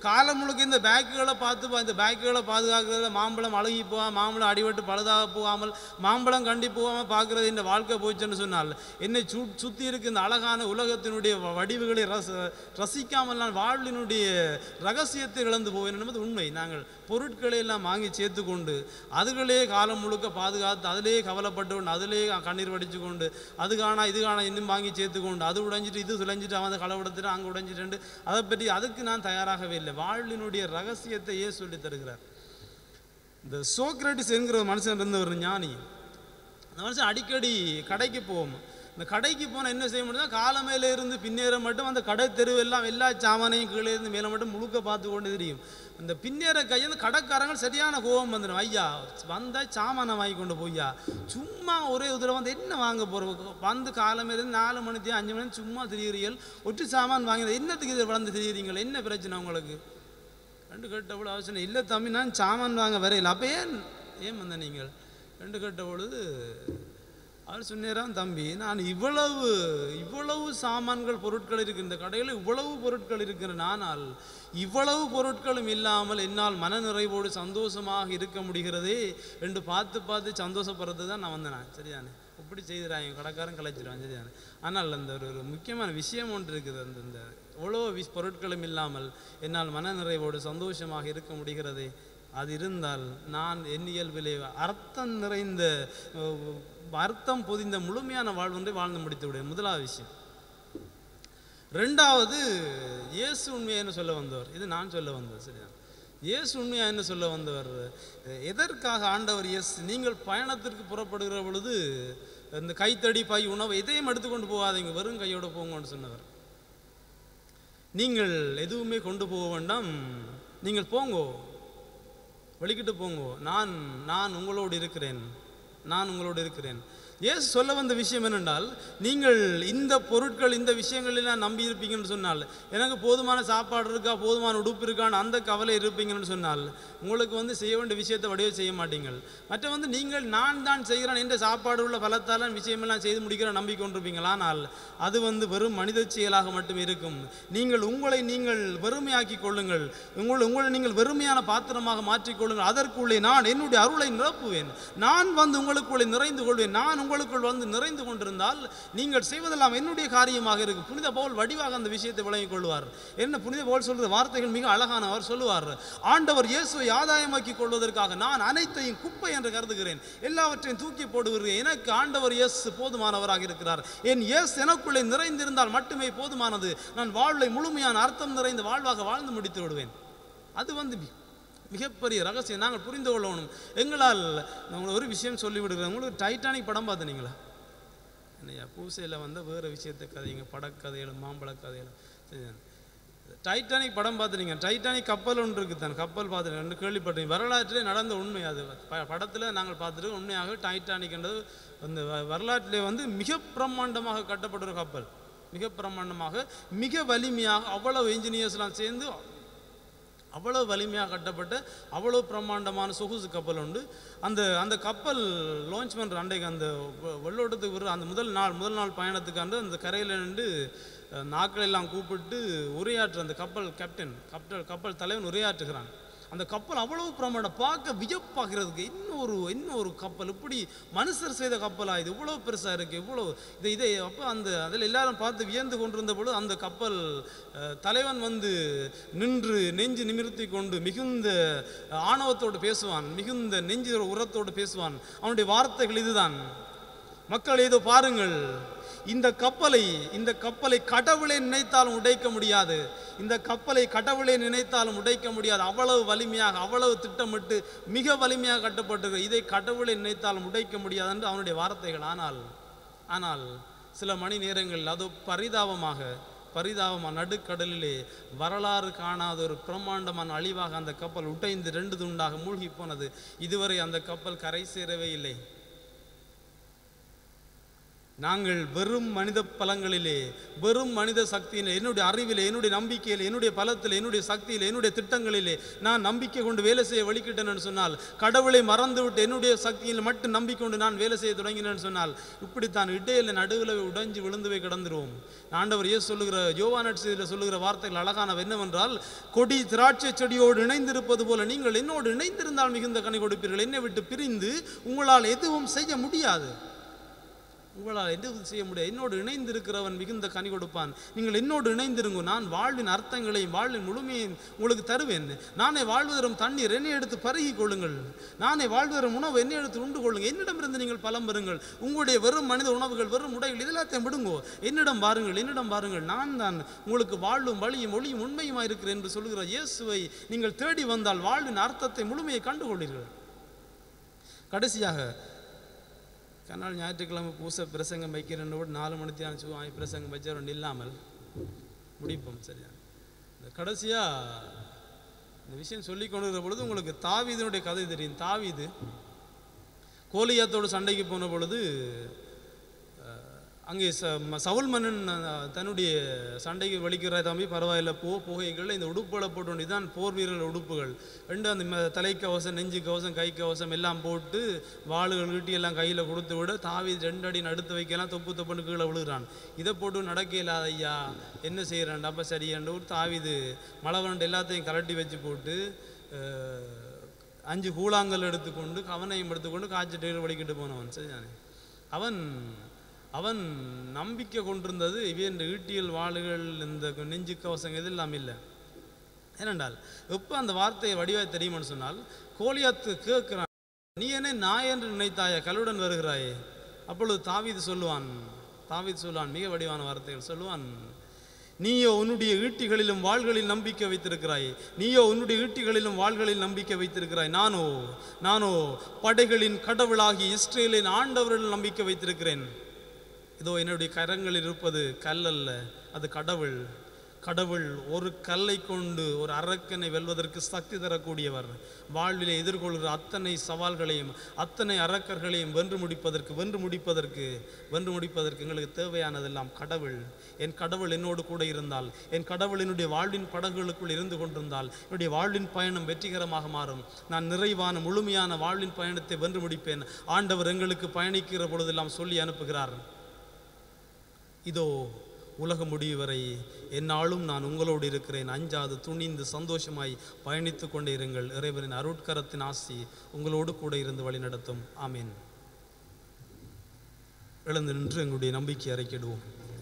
காலம் முழுக்க இந்த பேக்குகளை பார்த்து பா- இந்த பேக்குகளை பாதுகாக்கிறதுல மாம்பழம் அழுகி போவா மாம்பழம் அடிபட்டு பழுதாக போகாமல் மாம்பழம் கண்டி போகாமல் பார்க்கறது இந்த வாழ்க்கை போச்சுன்னு சொன்னால் என்னை சு சுற்றி இருக்க இந்த அழகான உலகத்தினுடைய வ- வடிவுகளை ரச ரசிக்காமல் நான் வாழ்வினுடைய ரகசியத்தை இழந்து போவேன் என்பது உண்மை நாங்கள் பொருட்களை எல்லாம் வாங்கி சேர்த்து கொண்டு அதுகளே காலம் முழுக்க பாதுகாத்து அதிலே கவலைப்பட்டு கொண்டு அதிலே கண்ணீர் வடித்து கொண்டு அது காணா இது காணா இன்னும் வாங்கி சேர்த்து கொண்டு அது உடைஞ்சிட்டு இது சுழைஞ்சிட்டு அவன் களை உடைச்சிட்டு அங்கே உடைஞ்சிட்டு அதை பற்றி அதுக்கு நான் தயாராகவே இல்லை வாழ்வினுடைய ரகசியத்தை ஏன் சொல்லி தருகிறார் இந்த சோக்ரட்டிஸ் என்கிற ஒரு மனுஷன் இருந்த ஒரு ஞானி அந்த மனுஷன் அடிக்கடி கடைக்கு போவோம் இந்த கடைக்கு போனால் என்ன செய்ய முடியும்னா காலை மேலே இருந்து பின்னேற மட்டும் அந்த கடை தெரு எல்லாம் எல்லா சாமானையும் கீழே இருந்து மேலே மட்டும் முழுக்க பார்த்து கொண்டு தெரியும் அந்த பின்னேற கையை அந்த கடைக்காரங்க சரியான கோபம் வந்துடும் ஐயா வந்தால் சாமானை வாங்கி கொண்டு போய்யா சும்மா ஒரே உதிரை வந்து என்ன வாங்க போகிற வந்து காலை மேலே இருந்து நாலு மணிக்கு அஞ்சு மணி சும்மா திரியுறீர்கள் ஒற்று சாமான் வாங்கி என்னத்துக்கு இதை வளர்ந்து திரியுறீங்களா என்ன பிரச்சனை உங்களுக்கு ரெண்டு கட்ட பொழுது அவசியம் இல்லை தம்பி நான் சாமான் வாங்க வரையில அப்போ ஏன் ஏன் வந்த நீங்கள் ரெண்டு கட்ட பொழுது அவர் சொன்னாராம் தம்பி நான் இவ்வளவு இவ்வளவு சாமான்கள் பொருட்கள் இருக்கு இந்த கடையில் இவ்வளவு பொருட்கள் இருக்கிறேன் ஆனால் இவ்வளவு பொருட்களும் இல்லாமல் என்னால் மனநிறைவோடு சந்தோஷமாக இருக்க முடிகிறதே என்று பார்த்து பார்த்து சந்தோஷப்படுறது தான் நான் வந்தேன் சரிதானே இப்படி செய்கிறாங்க கடைக்காரன் கலைச்சிடுவான் சரிதானே ஆனால் அந்த ஒரு ஒரு முக்கியமான விஷயம் ஒன்று இருக்குது அந்த இந்த இவ்வளோ விஷ் பொருட்களும் இல்லாமல் என்னால் மனநிறைவோடு சந்தோஷமாக இருக்க முடிகிறதே அது இருந்தால் நான் என் இயல்பிலே அர்த்தம் நிறைந்த அஹ், அர்த்தம் பொதிந்த முழுமையான வாழ்வொன்றை வாழ்ந்து முடித்து விடுவேன் முதலாவது விஷயம் ரெண்டாவது இயேசு உண்மையை என்ன சொல்ல வந்தவர் இது நான் சொல்ல வந்தது சரிதான் இயேசு உண்மையா என்ன சொல்ல வந்தவர் எதற்காக ஆண்டவர் எஸ் நீங்கள் பயணத்திற்கு புறப்படுகிற பொழுது இந்த கைத்தடி பை உணவு எதையும் எடுத்துக்கொண்டு போகாதீங்க வெறும் கையோட போங்கன்னு சொன்னவர் நீங்கள் எதுவுமே கொண்டு போக வேண்டாம் நீங்கள் போங்கோ வெளிக்கிட்டு போங்கோ நான் நான் உங்களோடு இருக்கிறேன் நான் உங்களோடு இருக்கிறேன் இயேசு சொல்ல வந்த விஷயம் என்னென்றால் நீங்கள் இந்த பொருட்கள் இந்த விஷயங்களெல்லாம் நம்பி இருப்பீங்கன்னு சொன்னால் எனக்கு போதுமான சாப்பாடு இருக்கா போதுமான உடுப்பு இருக்கான்னு அந்த கவலை இருப்பீங்கன்னு சொன்னால் உங்களுக்கு வந்து செய்ய வேண்டிய விஷயத்தை வடிவ செய்ய மாட்டீங்கள் மற்ற வந்து நீங்கள் நான் தான் செய்கிறேன் என்ற சாப்பாடு உள்ள பலத்தால் விஷயமெல்லாம் செய்து முடிக்கிற நம்பிக்கொண்டிருப்பீங்கள் ஆனால் அது வந்து வெறும் மனித செயலாக மட்டும் இருக்கும் நீங்கள் உங்களை நீங்கள் வெறுமையாக்கி கொள்ளுங்கள் உங்கள் உங்களை நீங்கள் வெறுமையான பாத்திரமாக மாற்றிக்கொள்ளுங்கள் அதற்குள்ளே நான் என்னுடைய அருளை நிரப்புவேன் நான் வந்து உங்களுக்குள்ளே நிறைந்து கொள்வேன் நான் உங்களுக்குள் வந்து நிறைந்து கொண்டிருந்தால் நீங்கள் செய்வதெல்லாம் என்னுடைய காரியமாக இருக்கும் புனித பவுல் வடிவாக அந்த விஷயத்தை விளங்கிக் கொள்வார் என்ன புனித பவுல் சொல்ற வார்த்தைகள் மிக அழகானவர் சொல்லுவார் ஆண்டவர் இயேசுவை ஆதாயமாக்கி கொள்வதற்காக நான் அனைத்தையும் குப்பை என்று கருதுகிறேன் எல்லாவற்றையும் தூக்கி போடுகிறேன் எனக்கு ஆண்டவர் இயேசு போதுமானவராக இருக்கிறார் என் இயேசு எனக்குள்ளே நிறைந்திருந்தால் மட்டுமே போதுமானது நான் வாழ்வை முழுமையான அர்த்தம் நிறைந்த வாழ்வாக வாழ்ந்து முடித்து விடுவேன் அது வந்து மி- மிகப்பெரிய ரகசியம் நாங்கள் புரிந்து கொள்ளணும் எங்களால் நான் உங்களுக்கு ஒரு விஷயம் சொல்லி விடுகிறேன் உங்களுக்கு டைட்டானிக் படம் பார்த்துனீங்களா என்னையா பூசையில் வந்த வேறு விஷயத்தை கதைங்க படக்கதைகளும் மாம்பழ கதைகளும் சரி டைட்டானிக் படம் பார்த்துறீங்க டைட்டானிக் கப்பல் ஒன்று இருக்குது தான் கப்பல் பார்த்துட்டு ரெண்டு கேள்விப்பட்டீங்க வரலாற்றிலே நடந்த உண்மை அது ப படத்தில் நாங்கள் பார்த்துட்டு உண்மையாக டைட்டானிக்ன்றது அந்த வ- வரலாற்றிலே வந்து மிக பிரம்மாண்டமாக கட்டப்பட்ட ஒரு கப்பல் மிக பிரம்மாண்டமாக மிக வலிமையாக அவ்வளவு இன்ஜினியர்ஸ்லாம் சேர்ந்து அவ்வளோ வலிமையாக கட்டப்பட்ட அவ்வளோ பிரம்மாண்டமான சொகுசு கப்பல் உண்டு அந்த அந்த கப்பல் லான்ச் பண்ணுற அன்றைக்கு அந்த வெ- வெள்ளோட்டத்துக்கு விடுற அந்த முதல் நாள் முதல் நாள் பயணத்துக்காண்டு அந்த கரையில் நின்று அஹ், நாட்களை எல்லாம் கூப்பிட்டு உரையாற்று அந்த கப்பல் கேப்டன் கப்பல் கப்பல் தலைவன் உரையாற்றுகிறான் அந்த கப்பல் அவ்வளவு பிரமாண்டம் பார்க்க வியப்பாகிறதுக்கு இன்னொரு இன்னொரு கப்பல் இப்படி மனுஷர் செய்த கப்பலா இது இவ்வளோ பெருசாக இருக்குது இவ்வளோ இது இதை அப்போ அந்த அதில் எல்லாரும் பார்த்து வியந்து கொண்டிருந்த பொழுது அந்த கப்பல் அஹ், தலைவன் வந்து நின்று நெஞ்சு நிமிர்த்தி கொண்டு மிகுந்த ஆணவத்தோடு பேசுவான் மிகுந்த நெஞ்சு உரத்தோடு பேசுவான் அவனுடைய வார்த்தைகள் இதுதான் மக்கள் ஏதோ பாருங்கள் இந்த கப்பலை இந்த கப்பலை கடவுளே நினைத்தாலும் உடைக்க முடியாது இந்த கப்பலை கடவுளே நினைத்தாலும் உடைக்க முடியாது அவ்வளவு வலிமையாக அவ்வளவு திட்டமிட்டு மிக வலிமையாக கட்டப்பட்டிருக்கு இதை கடவுளே நினைத்தாலும் உடைக்க முடியாது என்று அவனுடைய வார்த்தைகள் ஆனால் ஆனால் சில மணி நேரங்கள் அது பரிதாபமாக பரிதாபமாக நடுக்கடலிலே வரலாறு காணாத ஒரு பிரம்மாண்டமான அழிவாக அந்த கப்பல் உடைந்து ரெண்டு துண்டாக மூழ்கி போனது இதுவரை அந்த கப்பல் கரை சேரவே இல்லை நாங்கள் வெறும் மனித பலங்களிலே வெறும் மனித சக்தியிலே என்னுடைய அறிவிலே என்னுடைய நம்பிக்கையிலே என்னுடைய பலத்தில் என்னுடைய சக்தியிலே என்னுடைய திட்டங்களிலே நான் நம்பிக்கை கொண்டு வேலை செய்ய வழிகிட்டேன்னு சொன்னால் கடவுளை மறந்துவிட்டு என்னுடைய சக்தியில் மட்டும் நம்பிக்கொண்டு நான் வேலை செய்ய தொடங்கினேன்னு சொன்னால் இப்படித்தான் இடையில நடுவில் உடைஞ்சு விழுந்து போய் கிடந்துருவோம் ஆண்டவர் ஏசு சொல்லுகிற யோவானட் செய்தியில் சொல்லுகிற வார்த்தைகள் அழகானவை என்னவென்றால் கொடி திராட்சை செடியோடு இணைந்திருப்பது போல நீங்கள் என்னோடு இணைந்திருந்தால் மிகுந்த கனி கொடுப்பீர்கள் என்னை விட்டு பிரிந்து உங்களால் எதுவும் செய்ய முடியாது உங்களால் எதுவும் செய்ய முடியாது என்னோடு இணைந்திருக்கிறவன் மிகுந்த கனி கொடுப்பான் நீங்கள் என்னோடு இணைந்திருங்க நான் வாழ்வின் அர்த்தங்களையும் வாழ்வின் முழுமையும் உங்களுக்கு தருவேன் நானே வாழ்வதரும் தண்ணீர் என்னை எடுத்து பருகி கொள்ளுங்கள் நானே வாழ்வதரும் உணவு என்னை எடுத்து உண்டு கொள்ளுங்கள் என்னிடமிருந்து நீங்கள் பலம் பெறுங்கள் உங்களுடைய வெறும் மனித உணவுகள் வெறும் உடைகள் இதெல்லாத்தையும் விடுங்கோ என்னிடம் பாருங்கள் என்னிடம் பாருங்கள் நான் தான் உங்களுக்கு வாழ்வும் வழியும் ஒளியும் உண்மையுமா இருக்கிறேன் என்று சொல்லுகிற இயேசுவை நீங்கள் தேடி வந்தால் வாழ்வின் அர்த்தத்தை முழுமையை கண்டுகொள்வீர்கள் கடைசியாக கண்ணால் ஞாயிற்றுக்கிழமை பூச பிரசங்கம் வைக்கிறேன் கூட நாலு மணிக்கு அனுப்பிச்சு வாங்கி பிரசங்கம் வச்ச ரெண்டு இல்லாமல் முடிப்போம் சரியா இந்த கடைசியா இந்த விஷயம் சொல்லி கொண்டிருக்கிற பொழுது உங்களுக்கு தாவீதினுடைய கதை தெரியும் தாவீது கோலியாத்தோடு சண்டைக்கு போன பொழுது அஹ், அங்கே ச ம- சவுல் மன்னன் அஹ், தன்னுடைய சண்டைக்கு வலிக்கிற தம்பி பரவாயில்ல போ புகைகள் இந்த உடுப்புகளை போட்டு வேண்டியது இதுதான் போர் வீரர் உடுப்புகள் ரெண்டு அந்த ம- தலைக்கவசம் நெஞ்சு கவசம் கை கவசம் எல்லாம் போட்டு வாளுகள் ஈட்டி எல்லாம் கையில் கொடுத்து விட தாவி ரெண்டு அடி நடுத்து வைக்கலாம் தொப்பு தொப்புன்னு கீழே விழுகிறான் இதை போட்டு நடக்க இல்லாத ஐயா என்ன செய்கிறான் அப்போ சரியாண்டு ஒரு தாவிது மழவரண்டு எல்லாத்தையும் கலட்டி வச்சு போட்டு அஹ், அஞ்சு கூழாங்கல் எடுத்துக்கொண்டு கவனையும் எடுத்துக்கொண்டு காய்ச்சிட்டு வலிக்கிட்டு போனவன் சரிதானே அவன் அவன் நம்பிக்கை கொண்டிருந்தது இவன் ஈட்டியல் வாளுகள் இந்த நெஞ்சு கவசம் இதெல்லாம் இல்லை ஏனென்றால் எப்போ அந்த வார்த்தையை வடிவாய் தெரியுமான்னு சொன்னால் கோலியாத்து கேட்கிறான் நீ என்ன நாய் என்று நினைத்தாய கல்லுடன் வருகிறாயே அப்பொழுது தாவீது சொல்லுவான் தாவீது சொல்லுவான் மிக வடிவான வார்த்தைகள் சொல்லுவான் நீயோ உன்னுடைய ஈட்டிகளிலும் வாள்களில் நம்பிக்கை வைத்திருக்கிறாய் நீயோ உன்னுடைய ஈட்டிகளிலும் வாள்களில் நம்பிக்கை வைத்திருக்கிறாய் நானோ நானோ படைகளின் கடவுளாகி இஸ்ரேலின் ஆண்டவரில் நம்பிக்கை வைத்திருக்கிறேன் இதோ என்னுடைய கரங்களில் இருப்பது கல் அல்ல அது கடவுள் கடவுள் ஒரு கல்லை கொண்டு ஒரு அரக்கனை வெல்வதற்கு சக்தி தரக்கூடியவர் வாழ்விலே எதிர்கொள்கிற அத்தனை சவால்களையும் அத்தனை அரக்கர்களையும் வென்று முடிப்பதற்கு வென்று முடிப்பதற்கு வென்று முடிப்பதற்கு எங்களுக்கு தேவையானதெல்லாம் கடவுள் என் கடவுள் என்னோடு கூட இருந்தால் என் கடவுள் என்னுடைய வாழ்வின் படகுகளுக்குள் இருந்து கொண்டிருந்தால் என்னுடைய வாழ்வின் பயணம் வெற்றிகரமாக மாறும் நான் நிறைவான முழுமையான வாழ்வின் பயணத்தை வென்று முடிப்பேன் ஆண்டவர் எங்களுக்கு பயணிக்கிற பொழுதெல்லாம் சொல்லி அனுப்புகிறார் இதோ உலக முடிவு வரை என்னாலும் நான் உங்களோடு இருக்கிறேன் அஞ்சாது துணிந்து சந்தோஷமாய் பயணித்து கொண்டே இருங்கள் இறைவனின் அருட்கரத்தின் ஆசி உங்களோடு கூட இருந்து வழிநடத்தும் ஆமீன் எழுந்து நின்று எங்களுடைய நம்பிக்கை அறிக்கிடுவோம்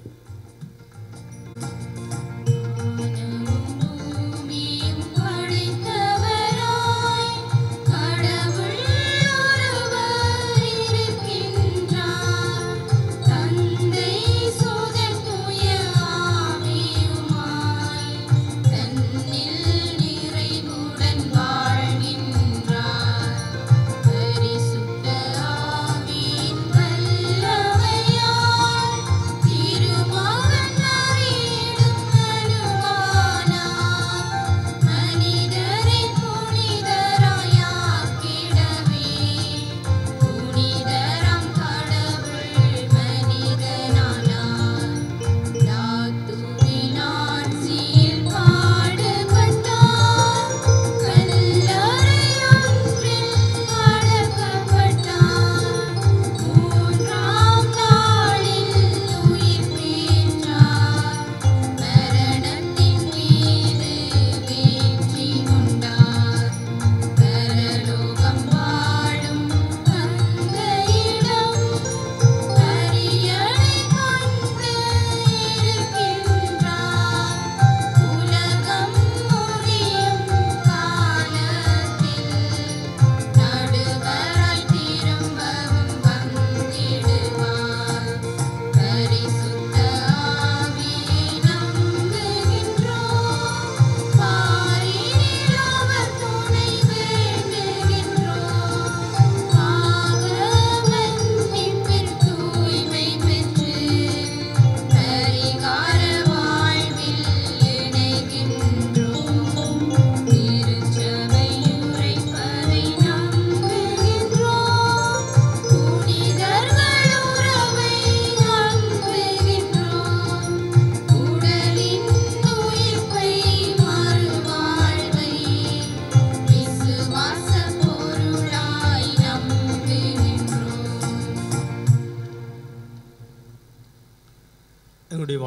பூமியும் படைத்தவராய் கடவுள் ஒருவர் இருக்கின்றார் தந்தை சுதன் தூய ஆவியுமாய் தன்னில் நிறைவுடன் வாழ்கின்றார் பரிசுத்த ஆவியின் வல்லமையால்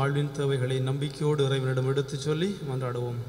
வாழ்வின் தேவைகளை நம்பிக்கையோடு இறைவனிடம் எடுத்துச் சொல்லி மன்றாடுவோம்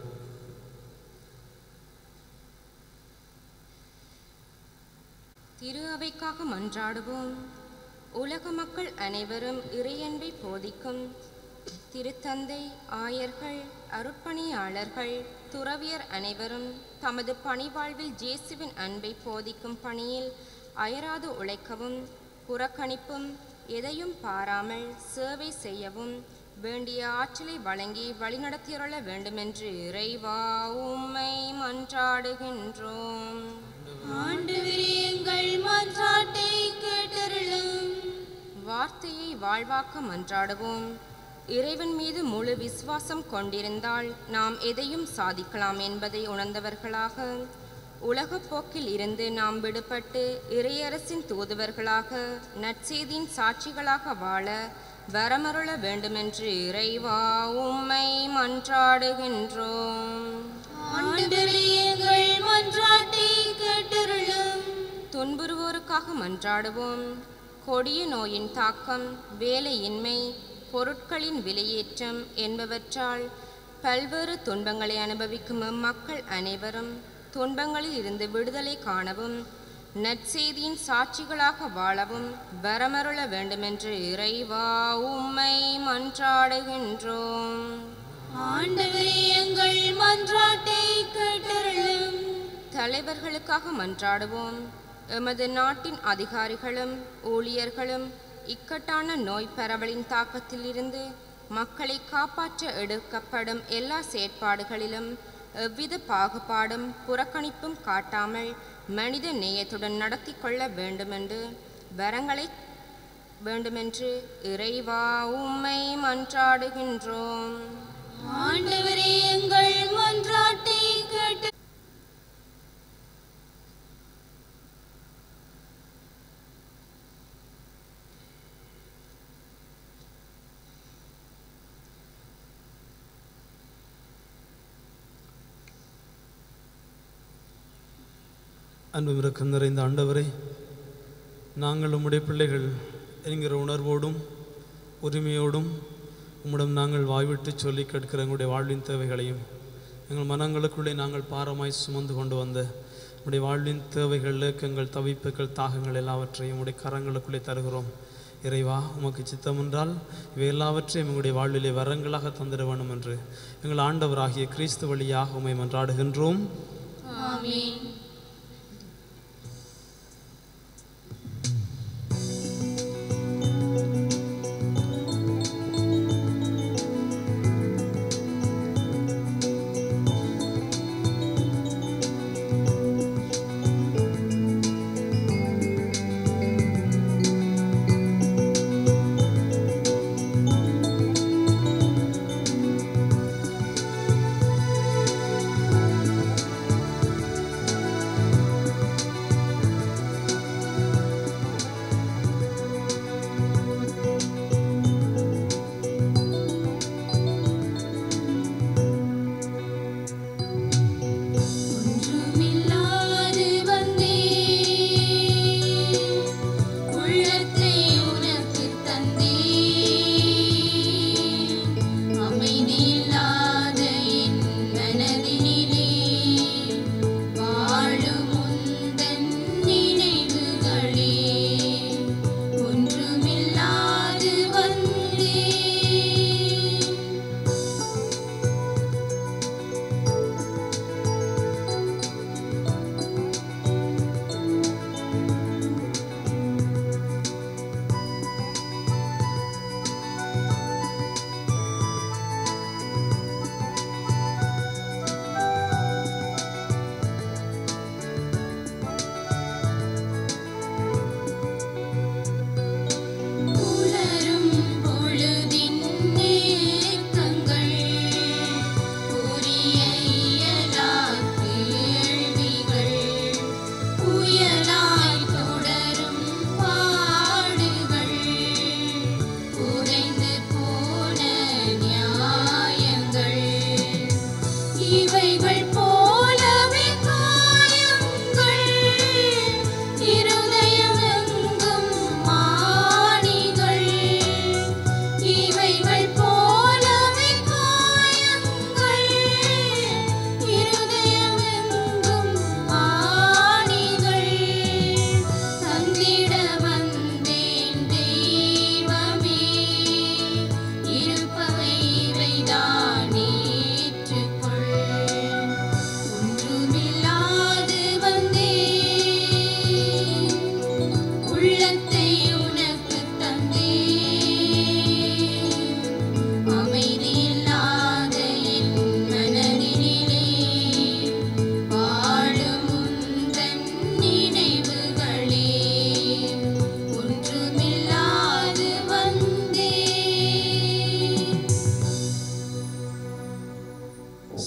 திரு அவைக்காக மன்றாடுவோம் உலக மக்கள் அனைவரும் இறையன்பை போதிக்கும் திருத்தந்தை ஆயர்கள் அருட்பணியாளர்கள் துறவியர் அனைவரும் தமது பணிவாழ்வில் இயேசுவின் அன்பை போதிக்கும் பணியில் அயராது உழைக்கவும் புறக்கணிப்பும் எதையும் பாராமல் சேவை செய்யவும் வேண்டிய ஆற்றலை வழங்கி வழிநடத்தியருள வேண்டுமென்று இறைவா உம்மை மன்றாடுகின்றோம் ஆண்டவரே எங்கள் மன்றாட்டை கேட்டருளும் வார்த்தையை வாழ்வாக்க மன்றாடுவோம் இறைவன் மீது முழு விசுவாசம் கொண்டிருந்தால் நாம் எதையும் சாதிக்கலாம் என்பதை உணர்ந்தவர்களாக உலகப் போக்கில் இருந்து நாம் விடுபட்டு இறையரசின் தூதுவர்களாக நற்செய்தியின் சாட்சிகளாக வாழ வரமருள வேண்டுமென்று இறைவா உம்மை மன்றாடுகின்றோம் ஆண்டவரே எங்கள் மன்றாட்டை கேட்டருளும் துன்புறுவோருக்காக மன்றாடுவோம் கொடிய நோயின் தாக்கம் வேலையின்மை பொருட்களின் விலையேற்றம் என்பவற்றால் பல்வேறு துன்பங்களை அனுபவிக்கும் மக்கள் அனைவரும் துன்பங்களில் இருந்து விடுதலை காணவும் நற்செய்தியின் சாட்சிகளாக வாழவும் வரமருள வேண்டுமென்று இறைவா உம்மை மன்றாடுகின்றோம் ஆண்டவரே எங்கள் மன்றாட்டை கேட்டருளும் தலைவர்களுக்காக மன்றாடுவோம் எமது நாட்டின் அதிகாரிகளும் ஊழியர்களும் இக்கட்டான நோய் பரவலின் தாக்கத்திலிருந்து மக்களை காப்பாற்ற எடுக்கப்படும் எல்லா செயற்பாடுகளிலும் எவ்வித பாகுபாடும் புறக்கணிப்பும் காட்டாமல் மனித நேயத்துடன் நடத்தி கொள்ள வேண்டுமென்று வரங்களை வேண்டுமென்று இறைவா உம்மை மன்றாடுகின்றோம் ஆண்டவரே எங்கள் மன்றாட்டை கேட்டு அன்பு மிரக்கம் நிறைந்த ஆண்டவரே நாங்கள் உம்முடைய பிள்ளைகள் என்கிற உணர்வோடும் உரிமையோடும் உம்மிடம் நாங்கள் வாய்விட்டு சொல்லி கேட்கிற எங்களுடைய வாழ்வின் தேவைகளையும் எங்கள் மனங்களுக்குள்ளே நாங்கள் பாரமாய் சுமந்து கொண்டு வந்த உம்முடைய வாழ்வின் தேவைகள் ஏக்கங்கள் தவிப்புகள் தாகங்கள் எல்லாவற்றையும் உம்முடைய கரங்களுக்குள்ளே தருகிறோம் இறைவா உமக்கு சித்தம் என்றால் இவை எல்லாவற்றையும் எங்களுடைய வாழ்விலே வரங்களாக தந்திட வேண்டும் என்று எங்கள் ஆண்டவராகிய கிறிஸ்து வழியாக உம்மை மன்றாடுகின்றோம் ஆமென் ஆண்டவரே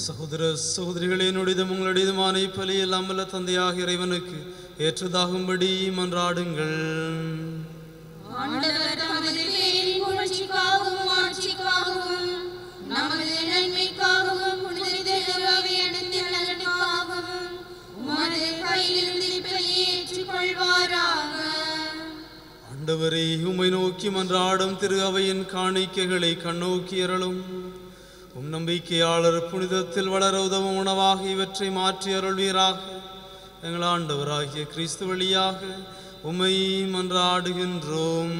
சகோதர சகோதரிகளே என்னுடையதும் உங்களுடையதுமான இப்பலியில் அம்பல தந்தையாக இறைவனுக்கு ஏற்றதாகும்படி மன்றாடுங்கள் ஆண்டவர் தமது பேரின் புகழ்ச்சிக்காகவும் ஆட்சிக்காகவும் நமது நன்மைக்காகவும் புனித அவையடத்தில் நலனுக்காகவும் உமது கையிலிருந்து இப்பலியை ஏற்றுக்கொள்வாராக ஆண்டவரே உம்மை நோக்கி மன்றாடும் திரு அவையின் காணிக்கைகளை கண்ணோக்கி அருளும் உம் நம்பிக்கையாளர் புனிதத்தில் வளர உதவும் உணவாக இவற்றை மாற்றி அருள்வீராக எங்கள் ஆண்டவராகிய கிறிஸ்து வழியாக உம்மை மன்றாடுகின்றோம்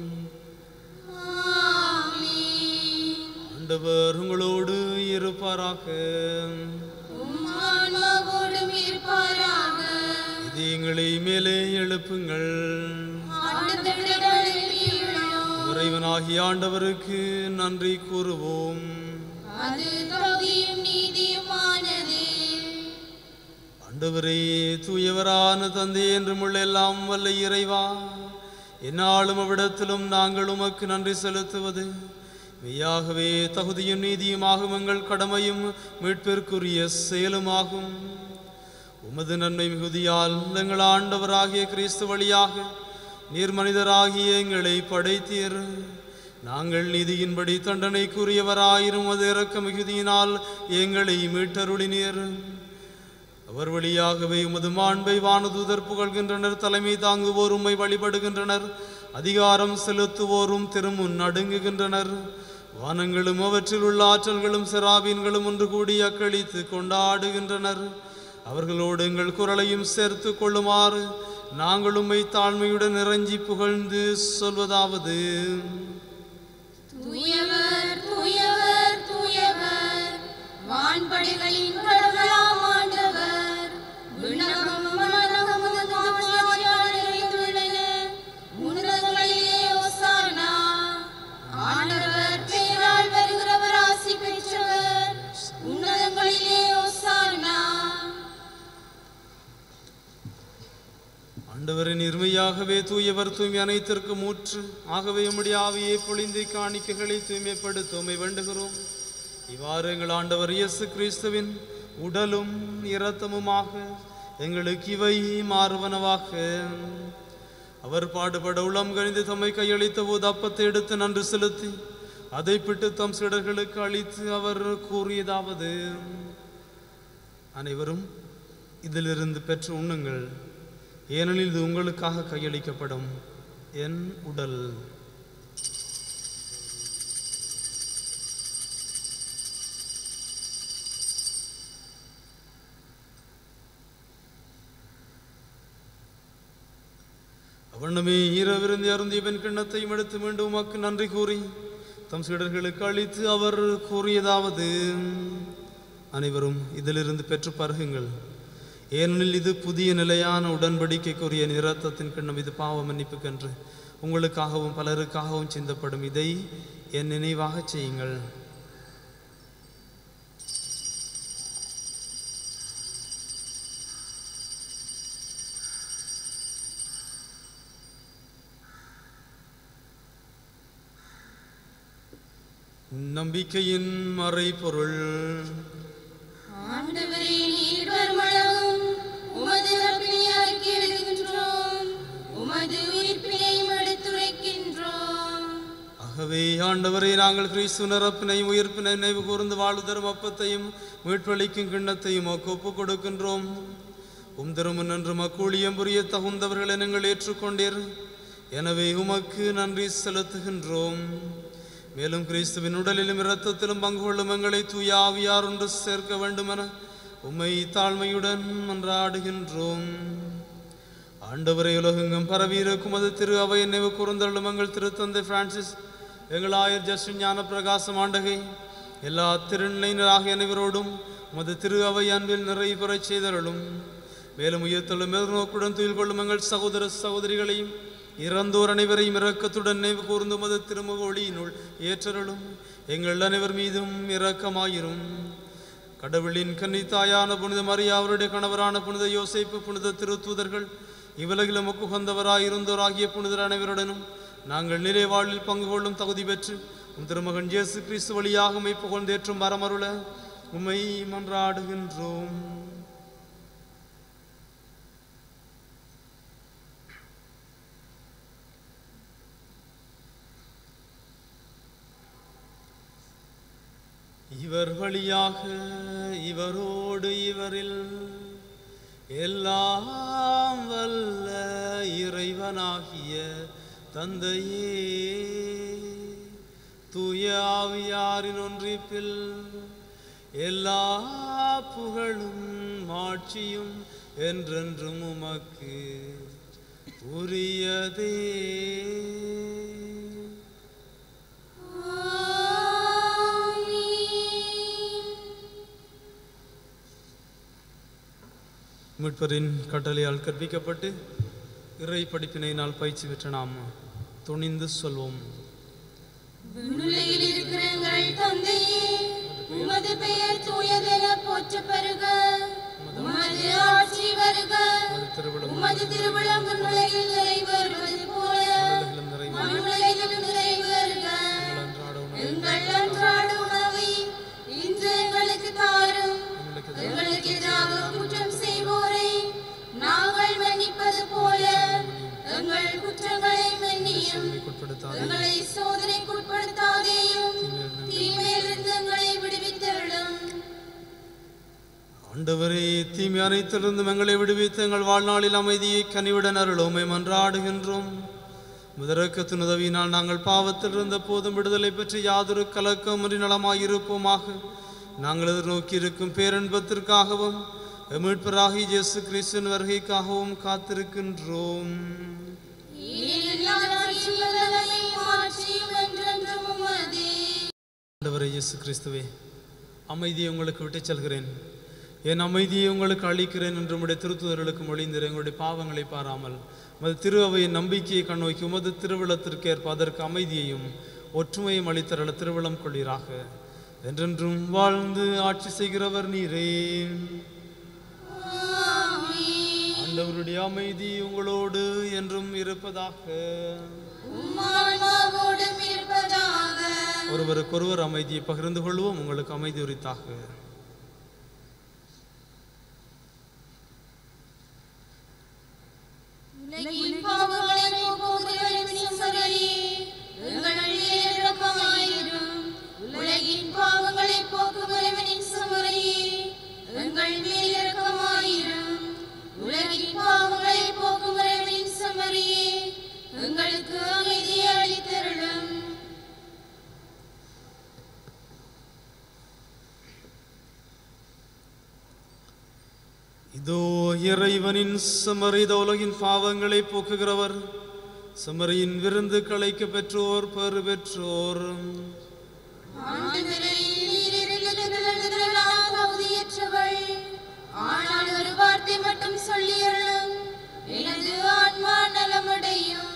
ஆண்டவர் உங்களோடு இருப்பாராக உம் ஆன்மாவோடும் இருப்பாராக இது எங்களை மேலே எழுப்புங்கள் ஆண்டவரிடம் எழுப்பியுள்ளோம். இறைவனாகிய ஆண்டவருக்கு நன்றி கூறுவோம் அது தகுதியும் நீதியுமானதே ஆண்டவரே தூயவரான தந்தை என்றும் உள்ள எல்லாம் வல்ல இறைவா என்னாலும் அவ்விடத்திலும் நாங்கள் உமக்கு நன்றி செலுத்துவது மெய்யாகவே தகுதியும் நீதியுமாகும் எங்கள் கடமையும் மீட்பிற்குரிய செயலுமாகும் உமது நன்மை மிகுதியால் எங்கள் ஆண்டவராகிய கிறிஸ்து வழியாக நீர் மனிதராகிய எங்களை படைத்தீர் நாங்கள் நீதியின்படி தண்டனைக்குரியவராயிரும் அது இறக்க மிகுதியினால் எங்களை மீட்டருளினீர் அவர் வழியாகவே உமது மாண்பை வானதூதர் புகழ்கின்றனர் தலைமை தாங்குவோர் உம்மை வழிபடுகின்றனர் அதிகாரம் செலுத்துவோரும் திருமுன் நடுங்குகின்றனர் வானங்களும் அவற்றில் உள்ள ஆற்றல்களும் செராபீன்களும் ஒன்று கூடி அக்களித்து கொண்டாடுகின்றனர் அவர்களோடு எங்கள் குரலையும் சேர்த்து கொள்ளுமாறு நாங்கள் உம்மை தாழ்மையுடன் இறைஞ்சி புகழ்ந்து சொல்வதாவது தூயவர் தூயவர் தூயவர் வான்படைகளின் கடவுளாம் ஆண்டவர் விண்ணகமும் மனகமும் தாழ்ச்சியால் நிறைந்துள்ளன உன்னதங்களிலே ஓசானா ஆண்டவர் பேரால் வருகிறவர் ஆசி பெற்றவர் உன்னதங்களிலே ஓசானா ஆண்டவரின் இருமையாகவே தூயவர் தூய்மை அனைத்திற்கும் ஊற்று ஆகவே உம்முடைய ஆவியை பொழிந்து காணிக்கைகளை தூய்மைப்படுத்த உம்மை வேண்டுகிறோம் இவ்வாறு எங்கள் ஆண்டவர் இயேசு கிறிஸ்துவின் உடலும் இரத்தமுமாக எங்களுக்கு இவை மாறுவனவாக அவர் பாடுபட உளம் கணிந்து தம்மை கையளித்த போது அப்பத்தை எடுத்து நன்று செலுத்தி அதை பிட்டு தம் சிடர்களுக்கு அளித்து அவர் கூறியதாவது அனைவரும் இதிலிருந்து பெற்று உண்ணுங்கள் ஏனெனில் இது உங்களுக்காக கையளிக்கப்படும் என் உடல் அவனுமே ஈரவிருந்து அருந்திய பெண் கிண்ணத்தையும் எடுத்து மீண்டும் உமக்கு நன்றி கூறி தம் சீடர்களுக்கு அளித்து அவர் கூறியதாவது அனைவரும் இதிலிருந்து பெற்று பருகுங்கள் ஏனெனில் இது புதிய நிலையான உடன்படிக்கைக்குரிய நிரத்தத்தின் கிண்ணம் இது பாவ மன்னிப்புக்கென்று உங்களுக்காகவும் பலருக்காகவும் சிந்தப்படும் இதை என் நினைவாகச் செய்யுங்கள் நம்பிக்கையின் மறைபொருள் ஆண்டவரே நீர் வருமளவும் உமது இறப்பினை அறிக்கையிடுகின்றோம் உமது உயிர்ப்பினையும் எடுத்துரைக்கின்றோம் ஆகவே ஆண்டவரே நாங்கள் கிறிஸ்து நிரப்பினையும் உயிர்ப்பினை நினைவு கூர்ந்து வாழ்தரும் அப்பத்தையும் மீட்பளிக்கும் கிண்ணத்தையும் உமக்கு ஒப்புக் கொடுக்கின்றோம் உம் திருமுன் என்று மக்கூழியம் புரிய தகுந்தவர்களை நீங்கள் ஏற்றுக்கொண்டீர் எனவே உமக்கு நன்றி செலுத்துகின்றோம் மேலும் கிறிஸ்துவின் உடலிலும் இரத்தத்திலும் பங்கு கொள்ளும் எங்களை தூய ஆவியார் ஒன்று சேர்க்க வேண்டுமென உம்மை தாழ்மையுடன் மன்றாடுகின்றோம் ஆண்டவரை உலகெங்கும் பரவியிருக்கும் அது திரு அவை நினைவு கூர்ந்தள்ளும் எங்கள் திருத்தந்தை பிரான்சிஸ் எங்கள் ஆயர் ஜஸ்டின் ஞான பிரகாசம் ஆண்டகை எல்லா திருநிலையினராகிய அனைவரோடும் உமது திரு அவை அன்பில் நிறைவு பெறச் செய்தருளும் மேலும் உயர்த்தலும் மேல்நோக்குடன் துயில் கொள்ளும் எங்கள் சகோதர சகோதரிகளையும் இறந்தோர் அனைவரையும் இரக்கத்துடன் நினைவு கூர்ந்து உமது திருமுக ஒளியினுள் ஏற்றருளும் எங்கள் அனைவர் மீதும் இரக்கமாயிரும் கடவுளின் கன்னித்தாயான புனித மரியா அவருடைய கணவரான புனித யோசேப்பு புனித திருத்தூதர்கள் இவ்வுலகில் உமக்கு உகந்தவராயிருந்தோராகிய புனிதர் அனைவருடனும் நாங்கள் நிலை வாழ்வில் பங்கு கொள்ளும் தகுதி பெற்று உம் திருமகன் இயேசு கிறிஸ்து வழியாக மெய் புகழ்ந்தேற்றும் வரமருள உம்மை மன்றாடுகின்றோம் இவர் வழியாக இவரோடு இவரில் எல்லாம் வல்ல இறைவனாகிய தந்தையே தூய ஆவியாரின் ஒன்றிப்பில் எல்லா புகழும் மாட்சியும் என்றென்றும் உமக்கு உரியதே மீட்பரின் கட்டளையால் கற்பிக்கப்பட்டு இறை படிப்பினையினால் பயிற்சி பெற்ற நாம் துணிந்து சொல்வோம் விண்ணுலகில் இருக்கிற எங்கள் தந்தையே உமது பெயர் தூயதென போற்ற பெறுக உமது ஆட்சி வருக திருவிழம் உமது திருவிழம் விண்ணுலகில் நிறைவேறுவது போல மண்ணுலகிலும் நிறைவேறுக எங்கள் அன்றாட உணவை இன்று எங்களுக்கு தாரும் எங்களுக்கு எதிராக குற்றம் செய்வோரை நாங்கள் மன்னிப்பது போல எங்கள் குற்றங்களை மன்னியும் உட்படுத்தாது எங்களை சோதனைக்குட்படுத்தாதேயும் தீமையிலிருந்து எங்களை விடுவித்தருளும் ஆண்டவரே தீமை அனைத்திலிருந்தும் எங்களை விடுவித்து எங்கள் வாழ்நாளில் அமைதியை கனிவுடன் அருளோமை மன்றாடுகின்றோம் முதரக்கத்தின் உதவியினால் நாங்கள் பாவத்தில் இருந்த போதும் விடுதலை பெற்று யாதொரு கலக்கமின்றி நலமாயிருப்போமாக நாங்கள் எதிர்நோக்கி இருக்கும் பேரன்பத்திற்காகவும் மீட்பராகி இயேசு கிறிஸ்துவின் வருகைக்காகவும் காத்திருக்கின்றோம் ஏனென்றால் ஆட்சியும் வல்லமையும் ஆட்சியும் என்றென்றும் உமதே. ஆண்டவரே இயேசு கிறிஸ்துவே அமைதியை உங்களுக்கு விட்டுச் செல்கிறேன் என் அமைதியை உங்களுக்கு அளிக்கிறேன் என்று உம்முடைய திருத்துதர்களுக்கு மொழிந்தீர் எங்களுடைய பாவங்களை பாராமல் உமது திரு அவையின் நம்பிக்கையை கண்ணோக்கி உமது திருவிழத்திற்கேற்ப அதற்கு அமைதியையும் ஒற்றுமையும் அளித்தரள திருவிழம் கொள்ளீராக என்றென்றும் வாழ்ந்து ஆட்சி செய்கிறவர் நீரே ஆண்டவருடைய அமைதி உங்களோடு என்றும் இருப்பதாக உம் ஆன்மாவோடும் இருப்பதாக ஒருவருக்கொருவர் அமைதியை பகிர்ந்து கொள்வோம் உங்களுக்கு அமைதி உரித்தாக உலகின் பாவங்களை போக்குகிறவரின் செம்மறியே, எங்கள் மேல் இரக்கமாயிரும். உலகின் பாவங்களை போக்குகிறவரின் செம்மறியே, எங்கள் மேல் இரக்கமாயிரும். உலகின் பாவங்களை போக்குகிறவரின் செம்மறியே, எங்களுக்கு அமைதியை அளித்தருளும் இதோ இறைவனின் சமரித உலகின் பாவங்களை போக்குகிறவர் சமரியின் விருந்து களைக்க பெற்றோர் பெறு பெற்றோர் ஆண்டவரே, நீர் இருந்ததிலிருந்து நான் தகுதியற்றவள். ஆனால் ஒரு வார்த்தை மட்டும் சொல்லியருளும் எனது ஆன்மா நலமடையும்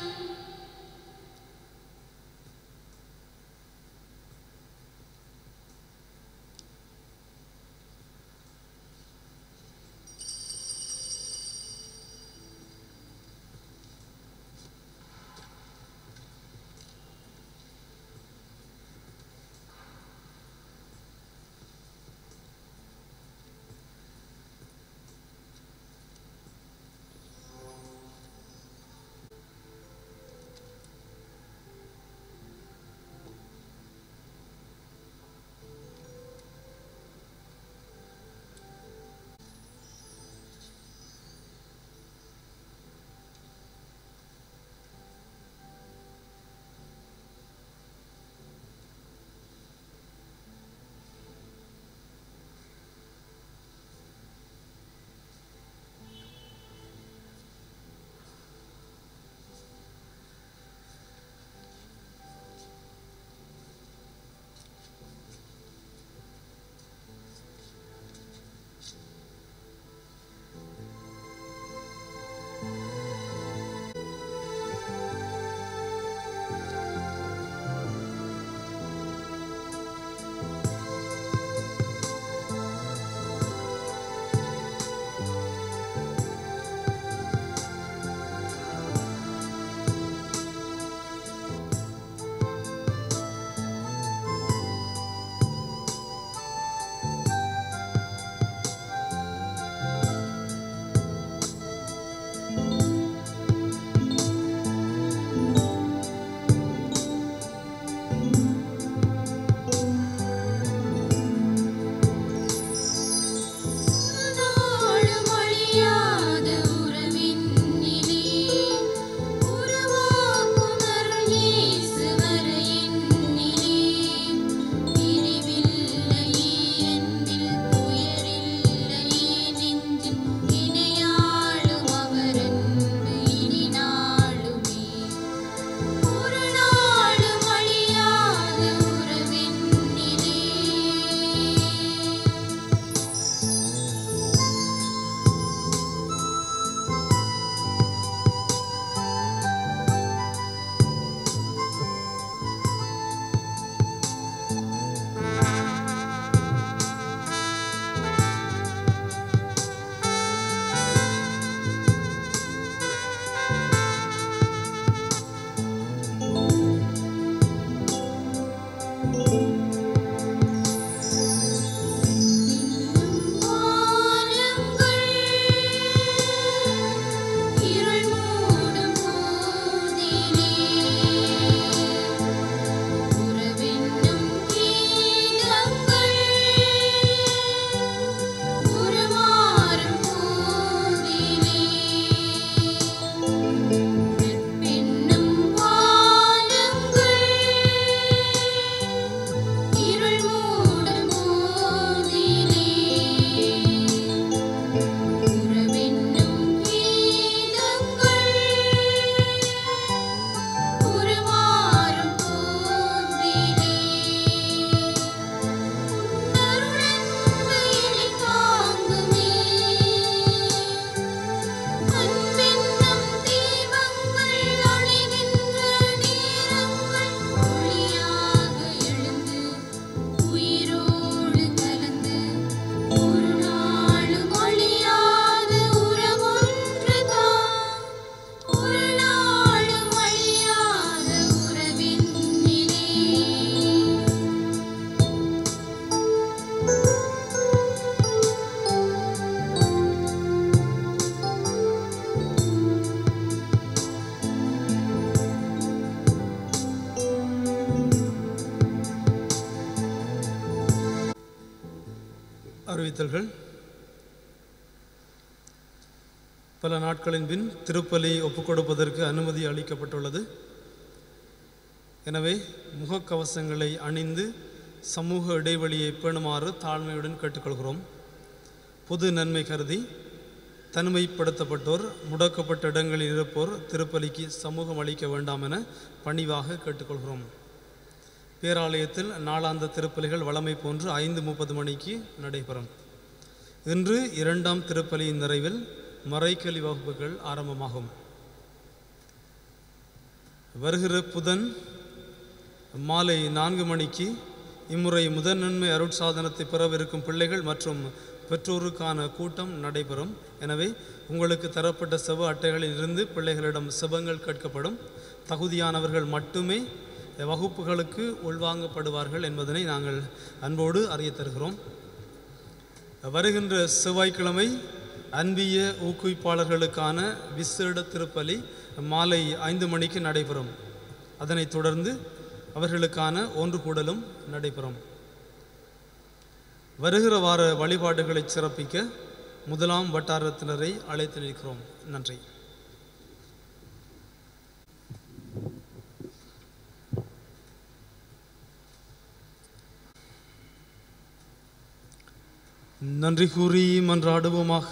அறிவித்தல்கள் பல நாட்களின் பின் திருப்பலி ஒப்புக்கொடுப்பதற்கு அனுமதி அளிக்கப்பட்டுள்ளது எனவே முகக்கவசங்களை அணிந்து சமூக இடைவெளியை பேணுமாறு தாழ்மையுடன் கேட்டுக்கொள்கிறோம் பொது நன்மை கருதி தனிமைப்படுத்தப்பட்டோர் முடக்கப்பட்ட இடங்களில் இருப்போர் திருப்பலிக்கு சமூகம் அளிக்க வேண்டாம் என பணிவாக கேட்டுக்கொள்கிறோம் பேராலயத்தில் நாளாந்த திருப்பலிகள் வழமை போன்று ஐந்து முப்பது மணிக்கு நடைபெறும் இன்று இரண்டாம் திருப்பலியின் நிறைவில் மறைக்கல்வி வகுப்புகள் ஆரம்பமாகும் வருகிற புதன் மாலை நான்கு மணிக்கு இம்முறை முதன் நன்மை அருட்சாதனத்தை பெறவிருக்கும் பிள்ளைகள் மற்றும் பெற்றோருக்கான கூட்டம் நடைபெறும் எனவே உங்களுக்கு தரப்பட்ட செவ அட்டைகளில் இருந்து பிள்ளைகளிடம் செபங்கள் கேட்கப்படும் தகுதியானவர்கள் மட்டுமே வகுப்புகளுக்கு உள்வாங்கப்படுவார்கள் என்பதனை நாங்கள் அன்போடு அறியத் தருகிறோம் வருகின்ற செவ்வாய்க்கிழமை அன்பிய ஊக்குவிப்பாளர்களுக்கான விசேட திருப்பலி மாலை ஐந்து மணிக்கு நடைபெறும் அதனைத் தொடர்ந்து அவர்களுக்கான ஒன்று கூடலும் நடைபெறும் வருகிற வார வழிபாடுகளை சிறப்பிக்க முதலாம் வட்டாரத்தினரை அழைத்து நிற்கிறோம் நன்றி நன்றி கூறி மன்றாடுவோமாக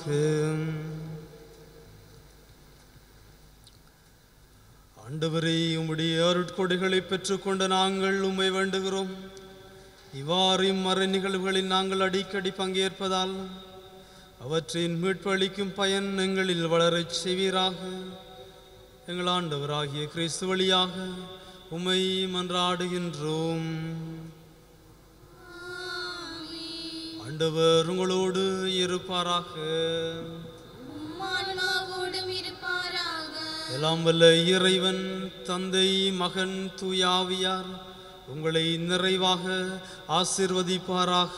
ஆண்டவரே உம்முடைய அருட்கொடைகளை பெற்றுக்கொண்ட நாங்கள் உம்மை வேண்டுகிறோம் இவ்வாறு இம்மறை நிகழ்வுகளில் நாங்கள் அடிக்கடி பங்கேற்பதால் அவற்றின் மீட்பு அளிக்கும் பயன் எங்களில் வளரச் செய்வீராக எங்கள் ஆண்டவராகிய கிறிஸ்து வழியாக உம்மை மன்றாடுகின்றோம் ஆண்டவர் உங்களோடு இருப்பாராக ஆன்மாவோடும் இருப்பாராக எல்லாம் வல்ல இறைவன் தந்தை மகன் தூயாவியார் உங்களை நிறைவாக ஆசிர்வதிப்பாராக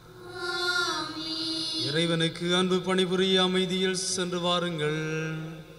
இறைவனுக்கு அன்பு பணிபுரிய அமைதியில் சென்று வாருங்கள்